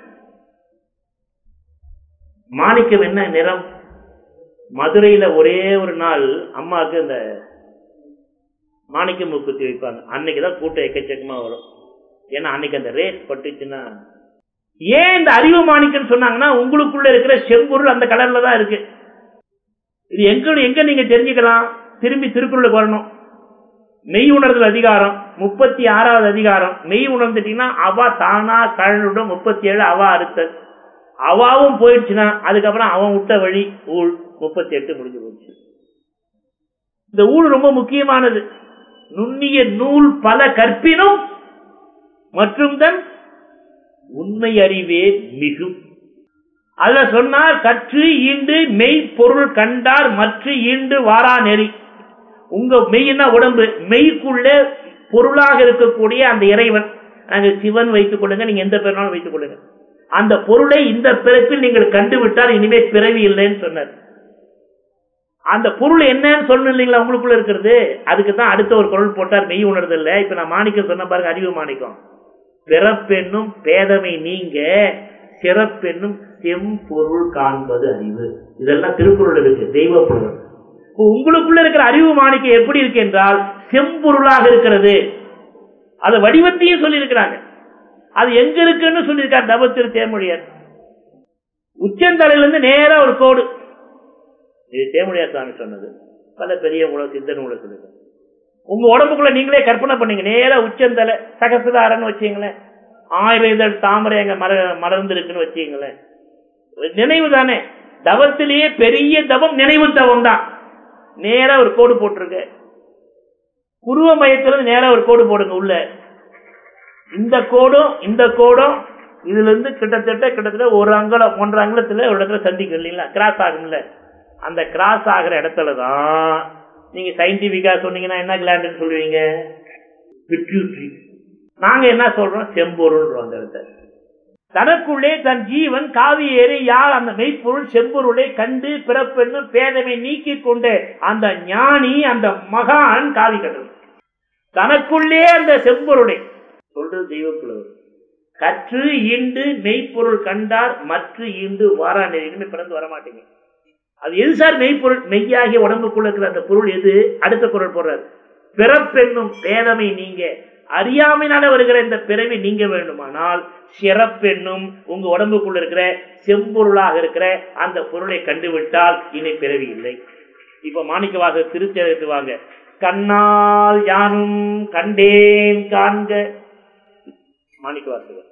மாணிக்கம் என்ன நிறம் மதுரையில ஒரே ஒரு நாள் அம்மாவுக்கு இந்த மாணிக்க மூக்குத்தி வைப்பாங்க அன்னைக்குதான் கூட்டம் எக்கச்சக்கமா வரும் ஏன்னா அன்னைக்கு அந்த ரேஸ் பட்டுச்சுன்னா ஏன் இந்த அறிவு மாணிக்கன்னு சொன்னாங்கன்னா உங்களுக்குள்ள இருக்கிற செம்பொருள் அந்த கலர்ல தான் இருக்கு இது எங்க எங்க நீங்க தெரிஞ்சுக்கலாம் திரும்பி திருக்குறளுக்கு வரணும் மெய் உணர்தல் அதிகாரம் முப்பத்தி ஆறாவது அதிகாரம் மெய் உணர்ந்துட்டீங்கன்னா அவா தானா கழனுடன் முப்பத்தி ஏழு அவா அறுத்தல் அவாவும் போயிடுச்சுன்னா அதுக்கப்புறம் அவன் விட்ட வழி ஊழ் முப்பத்தி எட்டு முடிஞ்சு போச்சு இந்த ஊழ் ரொம்ப முக்கியமானது நுண்ணிய நூல் பல கற்பினும் மற்றும் தன் உண்மை அறிவே மிகும் அதுல சொன்னார் கற்று ஈண்டு மெய் பொருள் கண்டார் மற்ற ஈண்டு வாரா நெறி உங்க மெய்னா உடம்பு மெய்க்குள்ள பொருளாக இருக்கக்கூடிய அந்த இறைவன் நாங்க சிவன் வைத்துக் கொள்ளுங்க நீங்க எந்த பேருனாலும் வைத்துக் கொள்ளுங்க அந்த பொருளை இந்த பிறப்பில் நீங்கள் கண்டுவிட்டால் இனிமே பிறவி இல்லைன்னு சொன்னார் அந்த பொருள் என்னன்னு சொல்லணும் இல்லைங்களா உங்களுக்குள்ள இருக்கிறது அதுக்கு தான் அடுத்த ஒரு குரல் போட்டார் மெய் உணர்தல்ல இப்ப நான் மாணிக்கம் சொன்ன பாருங்க அறிவு மாணிக்கம் பிறப்பென்னும் பேதமை நீங்க சிறப்பென்னும் செம்பொருள் காண்பது அறிவு இதெல்லாம் திருக்குறள் இருக்கு தெய்வ பொருள் இப்போ உங்களுக்குள்ள இருக்கிற அறிவு மாணிக்கம் எப்படி இருக்கு என்றால் செம்பொருளாக இருக்கிறது அது வடிவத்தையும் சொல்லியிருக்கிறாங்க அது எங்க இருக்குன்னு சொல்லியிருக்கார் தவத்திரு தேமொழியார் உச்சந்தலையிலிருந்து நேரா ஒரு கோடு இது தேமொழியார் சுவாமி சொன்னது பல பெரிய உலக சித்த நூலை சொல்லுங்க உங்க உடம்புக்குள்ள நீங்களே கற்பனை பண்ணீங்க நேரா உச்சந்தலை சகசுதாரன்னு வச்சீங்களேன் ஆயிரம் இதழ் தாமரை அங்க மல மலர்ந்திருக்குன்னு வச்சீங்களேன் நினைவு தானே தவத்திலேயே பெரிய தவம் நினைவு தவம் தான் நேரா ஒரு கோடு போட்டிருக்க குருவ மையத்திலிருந்து நேரா ஒரு கோடு போடுங்க உள்ள இந்த கோடும் இந்த கோடும் இதுல இருந்து கிட்டத்தட்ட கிட்டத்தட்ட ஒரு அங்கலம் ஒன்றரை அங்கலத்துல ஒரு இடத்துல சந்திக்கும் இல்லைங்களா கிராஸ் ஆகும்ல அந்த கிராஸ் ஆகிற இடத்துல தான் நீங்க சயின்டிபிக்கா சொன்னீங்கன்னா என்ன கிளாண்டுன்னு சொல்லுவீங்க பிட்யூட்ரி நாங்க என்ன சொல்றோம் செம்பொருள் அந்த இடத்த தனக்குள்ளே தன் ஜீவன் காவி ஏறி யார் அந்த மெய்ப்பொருள் செம்பொருளை கண்டு பிறப்பென்னும் பேதமை நீக்கி கொண்டு அந்த ஞானி அந்த மகான் காவி கடல் தனக்குள்ளே அந்த செம்பொருளை சொல்றது தெய்வப்புலவர் கற்று ஈண்டு மெய்ப்பொருள் கண்டார் மற்ற ஈண்டு வாரா நெறின்னு பிறந்து வரமாட்டீங்க அது எது சார் மெய்ப்பொருள் மெய்யாகிய உடம்புக்குள்ள இருக்கிற அந்த பொருள் எது அடுத்த பொருள் போடுறாரு பிறப்பென்னும் பேதமை நீங்க அறியாமையினால வருகிற இந்த பிறவி நீங்க வேண்டுமானால் சிறப்பென்னும் உங்க உடம்புக்குள்ள இருக்கிற செம்பொருளாக இருக்கிற அந்த பொருளை கண்டுவிட்டால் இனி பிறவி இல்லை இப்ப மாணிக்கவாக திருச்செழுத்து வாங்க கண்ணால் யானும் கண்டேன் காண்க மாணிக்கவாசகர்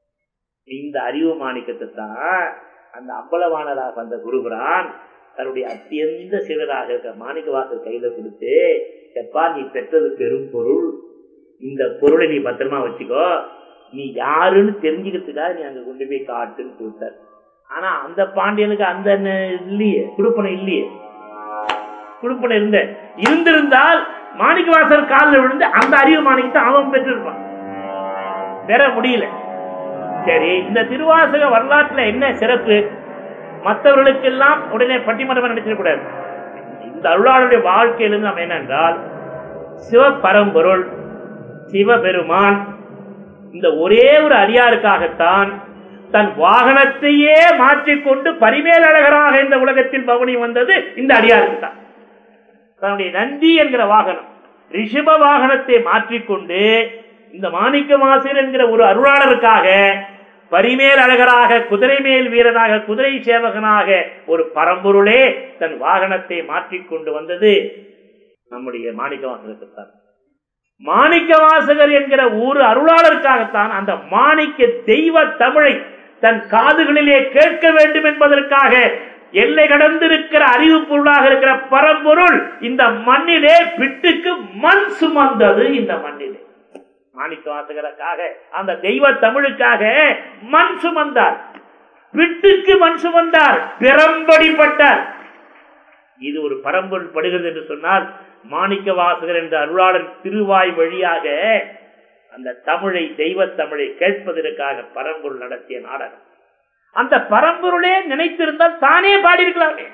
இந்த அறிவு மாணிக்கத்தை தான் அந்த அம்பலவானராக வந்த குருபுரான் தன்னுடைய அத்தியந்த சிவராக இருக்க மாணிக்கவாசர் கையில கொடுத்து எப்பா நீ பெற்றது பெரும் பொருள் இந்த பொருளை நீ பத்திரமா வச்சுக்கோ நீ யாருன்னு தெரிஞ்சுக்கிறதுக்காக நீ அங்க கொண்டு போய் காட்டுன்னு கொடுத்தார் ஆனா அந்த பாண்டியனுக்கு அந்த இல்லையே குடுப்பனை இல்லையே குடுப்பனை இருந்த இருந்திருந்தால் மாணிக்கவாசர் காலில் விழுந்து அந்த அறிவு மாணிக்கத்தை அவன் பெற்றிருப்பான் பெற முடியல சரி இந்த திருவாசக வரலாற்றுல என்ன சிறப்பு மற்றவர்களுக்கெல்லாம் உடனே பட்டிமன்றம் நினைச்சிடக்கூடாது இந்த அருளாளுடைய வாழ்க்கையிலிருந்து நம்ம என்னென்றால் சிவபரம்பொருள் சிவபெருமான் இந்த ஒரே ஒரு அடியாருக்காகத்தான் தன் வாகனத்தையே மாற்றிக்கொண்டு பரிமேல் அழகராக இந்த உலகத்தில் பவனி வந்தது இந்த அடியாருக்கு தான் தன்னுடைய நந்தி என்கிற வாகனம் ரிஷப வாகனத்தை மாற்றிக்கொண்டு இந்த மாணிக்க மாசர் என்கிற ஒரு அருளாளருக்காக பரிமேல் அழகராக குதிரை மேல் வீரனாக குதிரை சேவகனாக ஒரு பரம்பொருளே தன் வாகனத்தை மாற்றிக்கொண்டு வந்தது நம்முடைய மாணிக்க வாசகருக்குத்தான் மாணிக்க வாசகர் என்கிற ஒரு அருளாளருக்காகத்தான் அந்த மாணிக்க தெய்வ தமிழை தன் காதுகளிலே கேட்க வேண்டும் என்பதற்காக எல்லை கடந்திருக்கிற அறிவு பொருளாக இருக்கிற பரம்பொருள் இந்த மண்ணிலே பிட்டுக்கு மண் சுமந்தது இந்த மண்ணிலே மாணிக்க வாசகருக்காக அந்த தெய்வ தமிழுக்காக மண் சுமந்தார் பிட்டுக்கு மண் சுமந்தார் பிறம்படிப்பட்டார் இது ஒரு பரம்பொருள் படுகிறது என்று சொன்னால் மாணிக்க வாசகர் என்ற அருளாளன் திருவாய் வழியாக அந்த தமிழை தெய்வ தமிழை கேட்பதற்காக பரம்பொருள் நடத்திய நாடகம் அந்த பரம்பொருளே நினைத்திருந்தால் தானே பாடியிருக்கலாமே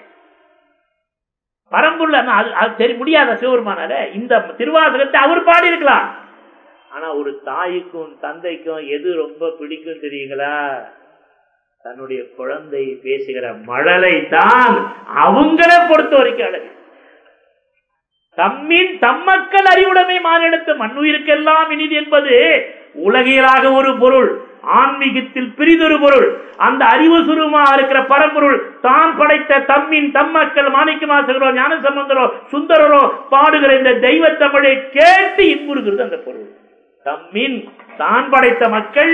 பரம்பொருள் அது அது சரி முடியாத சிவபெருமானால இந்த திருவாசகத்தை அவர் பாடியிருக்கலாம் ஆனா ஒரு தாய்க்கும் தந்தைக்கும் எது ரொம்ப பிடிக்கும் தெரியுங்களா தன்னுடைய குழந்தை பேசுகிற மழலை தான் அவங்கள பொறுத்த வரைக்கும் அழகு தம்மின் தம்மக்கள் அறிவுடைமை மானிடத்து மண்ணுயிருக்கெல்லாம் இனிது என்பது உலகியலாக ஒரு பொருள் ஆன்மீகத்தில் பிரிதொரு பொருள் அந்த அறிவு சுருமா இருக்கிற பரம்பொருள் தான் படைத்த தம்மின் தம்மக்கள் மாணிக்கமாசகரோ ஞான சம்பந்தரோ சுந்தரரோ பாடுகிற இந்த தெய்வ தமிழை கேட்டு இன்புறுகிறது அந்த பொருள் தம்மின் தான் படைத்த மக்கள்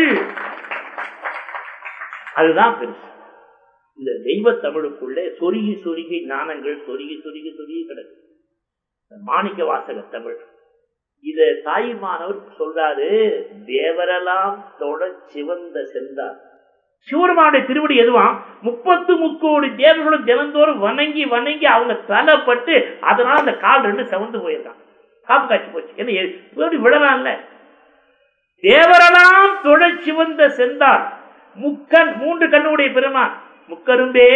அதுதான் பெருசு இந்த தெய்வ தமிழுக்குள்ளே சொருகி சொருகி ஞானங்கள் சொருகி சொருகி சொருகி கிடக்கு மாணிக்க வாசக தமிழ் இத தாயுமானவர் சொல்றாரு தேவரெல்லாம் தொட சிவந்த சென்றார் சிவருமானுடைய திருவடி எதுவாம் முப்பத்து முக்கோடி தேவர்களும் தினந்தோறும் வணங்கி வணங்கி அவங்க தலைப்பட்டு அதனால அந்த கால் ரெண்டு செவந்து போயிருக்கான் காப்பு காய்ச்சி போச்சு என்ன எப்படி விடலாம்ல தேவரெல்லாம் தொட சிவந்த சென்றார் முக்கன் மூன்று கண்ணுடைய பெருமான் முக்கரும்பே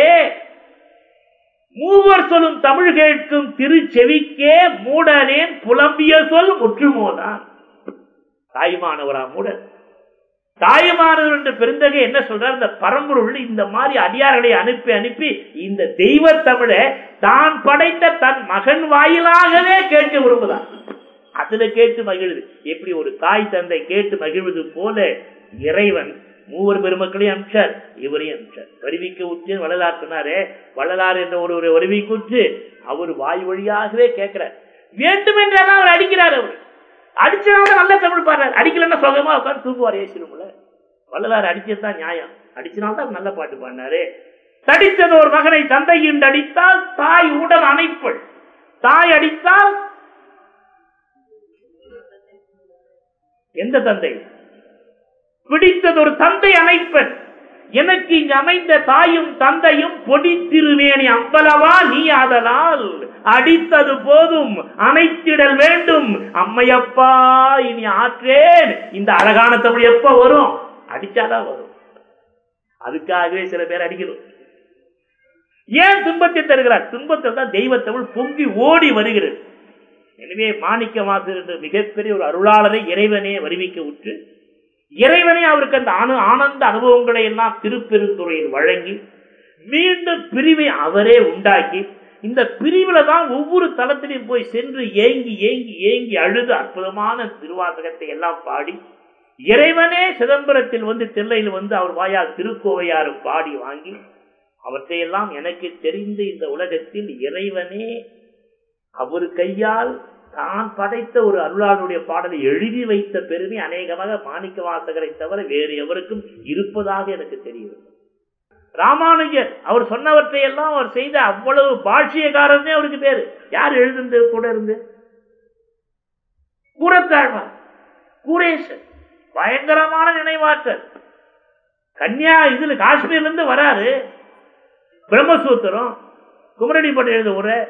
மூவர் சொல்லும் தமிழ் கேட்கும் திருச்செவிக்கே மூடனேன் புலம்பிய சொல் முற்றுமோதான் தாய்மானவரா மூடன் தாயுமானவர் என்ற பெருந்தகை என்ன சொல்றார் இந்த பரம்பொருள் இந்த மாதிரி அடியார்களை அனுப்பி அனுப்பி இந்த தெய்வ தமிழை தான் படைத்த தன் மகன் வாயிலாகவே கேட்க விரும்புதான் அதுல கேட்டு மகிழுது எப்படி ஒரு தாய் தந்தை கேட்டு மகிழ்வது போல இறைவன் மூவர் பெருமக்களையும் அமிச்சார் இவரையும் அமிச்சார் வருவிக்க உற்று வள்ளலார் சொன்னாரே வள்ளலார் என்ற ஒரு ஒரு வருவிக்குற்று அவர் வாய் வழியாகவே கேட்கிறார் வேண்டுமென்றால் அவர் அடிக்கிறார் அவர் அடிச்சனால நல்ல தமிழ் பாடுறாரு அடிக்கலன்னா சுகமா உட்காந்து தூக்குவார் ஏசிடும்ல வள்ளலார் அடிச்சதுதான் நியாயம் அடிச்சனால்தான் நல்ல பாட்டு பாடினாரு தடித்தது ஒரு மகனை தந்தையின் அடித்தால் தாய் உடன் அணைப்பள் தாய் அடித்தால் எந்த தந்தை பிடித்தது ஒரு தந்தை அணைப்பன் எனக்கு இங்கு அமைந்த தாயும் தந்தையும் பொடி திருவேணி அம்பலவா நீ அதனால் அடித்தது போதும் அணைத்திடல் வேண்டும் அம்மையப்பா இனி ஆற்றேன் இந்த அழகான தமிழ் எப்ப வரும் அடிச்சாதான் வரும் அதுக்காகவே சில பேர் அடிக்கணும் ஏன் துன்பத்தை தருகிறார் துன்பத்தில் தான் தெய்வ தமிழ் பொங்கி ஓடி வருகிறது எனவே மாணிக்க மாசர் என்ற மிகப்பெரிய ஒரு அருளாளரை இறைவனே வருவிக்க உற்று இறைவனே அவருக்கு அந்த அனு ஆனந்த அனுபவங்களை எல்லாம் திருப்பெருந்துறையில் வழங்கி மீண்டும் பிரிவை அவரே உண்டாக்கி இந்த பிரிவுல தான் ஒவ்வொரு தளத்திலையும் போய் சென்று ஏங்கி ஏங்கி ஏங்கி அழுது அற்புதமான திருவாசகத்தை எல்லாம் பாடி இறைவனே சிதம்பரத்தில் வந்து தில்லையில் வந்து அவர் வாயால் திருக்கோவையாறு பாடி வாங்கி அவற்றையெல்லாம் எனக்கு தெரிந்த இந்த உலகத்தில் இறைவனே அவர் கையால் தான் படைத்த ஒரு அருளாளுடைய பாடலை எழுதி வைத்த பெருமை அநேகமாக மாணிக்க வாசகரை தவிர வேறு எவருக்கும் இருப்பதாக எனக்கு தெரியும் ராமானுஜர் அவர் சொன்னவற்றை எல்லாம் அவர் செய்த அவ்வளவு பாஷ்யக்காரனே அவருக்கு பேரு யார் எழுதுந்து கூட இருந்து கூறத்தாழ்வார் கூரேசன் பயங்கரமான நினைவாற்றல் கன்யா இதுல காஷ்மீர்ல இருந்து வராரு பிரம்மசூத்திரம் குமரடி பட்டு எழுத உரை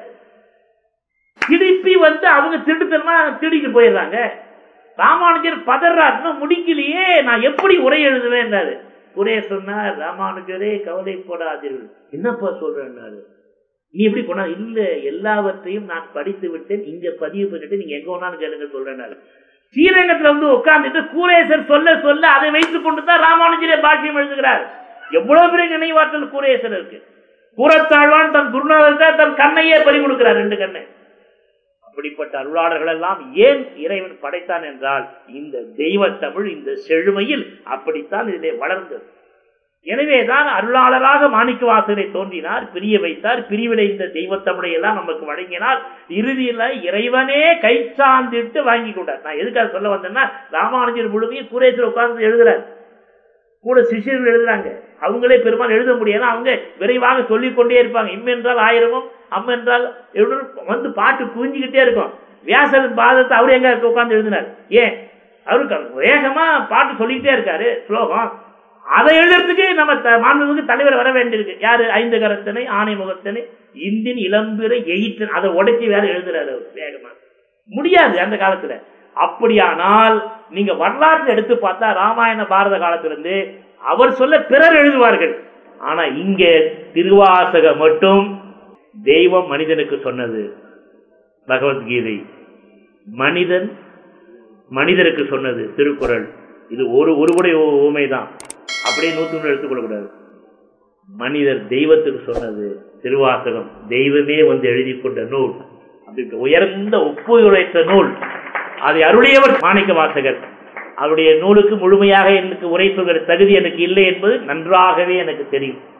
திருப்பி வந்து அவங்க திருட்டுத்தனமா திருடிட்டு போயிடுறாங்க ராமானுஜர் பதறாருன்னா முடிக்கலையே நான் எப்படி உரை எழுதுவேன்னாரு உரைய சொன்னார் ராமானுஜரே கவலைப்படாதீர்கள் என்னப்பா சொல்றேன்னாரு நீ எப்படி போனா இல்ல எல்லாவற்றையும் நான் படித்து விட்டேன் இங்க பதிவு பண்ணிட்டு நீங்க எங்க வேணாலும் கேளுங்க சொல்றேன்னாரு ஸ்ரீரங்கத்துல வந்து உட்கார்ந்துட்டு கூரேசர் சொல்ல சொல்ல அதை வைத்துக் கொண்டு தான் ராமானுஜரே பாஷ்யம் எழுதுகிறார் எவ்வளவு பெரிய நினைவாற்றல் கூரேசர் இருக்கு கூறத்தாழ்வான் தன் குருநாதத்தை தன் கண்ணையே பறி கொடுக்கிறார் ரெண்டு கண்ணை அப்படிப்பட்ட அருளாளர்கள் எல்லாம் ஏன் இறைவன் படைத்தான் என்றால் இந்த தெய்வ தமிழ் இந்த செழுமையில் அப்படித்தான் இதிலே வளர்ந்தது எனவேதான் அருளாளராக மாணிக்க வாசகரை தோன்றினார் பிரிய வைத்தார் பிரிவினை இந்த தெய்வத்தமிழை எல்லாம் நமக்கு வழங்கினார் இறுதியில் இறைவனே கை சார்ந்திட்டு வாங்கி கொண்டார் நான் எதுக்காக சொல்ல வந்தேன்னா ராமானுஜர் முழுமையும் குரேசர் உட்கார்ந்து எழுதுறார் கூட சிஷியர்கள் எழுதுறாங்க அவங்களே பெரும்பாலும் எழுத முடியாது அவங்க விரைவாக சொல்லிக் கொண்டே இருப்பாங்க இம் என்றால் ஆயிரமும் அம் என்றால் எழுநூறு வந்து பாட்டு குவிஞ்சுக்கிட்டே இருக்கும் வியாசன் பாதத்தை அவர் எங்க உட்கார்ந்து எழுதினார் ஏன் அவருக்கு வேகமா பாட்டு சொல்லிக்கிட்டே இருக்காரு ஸ்லோகம் அதை எழுதுறதுக்கு நம்ம மாண்புமிகு தலைவர் வர வேண்டியிருக்கு யாரு ஐந்து கரத்தனை ஆணை முகத்தனை இந்தின் இளம்பிறை எயிற்றன் அதை உடைச்சி வேற எழுதுறாரு அவர் வேகமா முடியாது அந்த காலத்துல அப்படியானால் நீங்க வரலாற்று எடுத்து பார்த்தா ராமாயண பாரத காலத்திலிருந்து அவர் சொல்ல பிறர் எழுதுவார்கள் ஆனா இங்க திருவாசக மட்டும் தெய்வம் மனிதனுக்கு சொன்னது பகவத்கீதை மனிதன் மனிதருக்கு சொன்னது திருக்குறள் இது ஒரு ஒருபுடைய ஊமைதான் அப்படியே நூத்தி ஒன்று எடுத்துக்கொள்ளக்கூடாது மனிதர் தெய்வத்துக்கு சொன்னது திருவாசகம் தெய்வமே வந்து எழுதி கொண்ட நூல் அப்படி உயர்ந்த ஒப்புயுழைத்த நூல் அதை அருளியவர் மாணிக்க வாசகர் அவருடைய நூலுக்கு முழுமையாக எனக்கு உரை சொல்கிற தகுதி எனக்கு இல்லை என்பது நன்றாகவே எனக்கு தெரியும்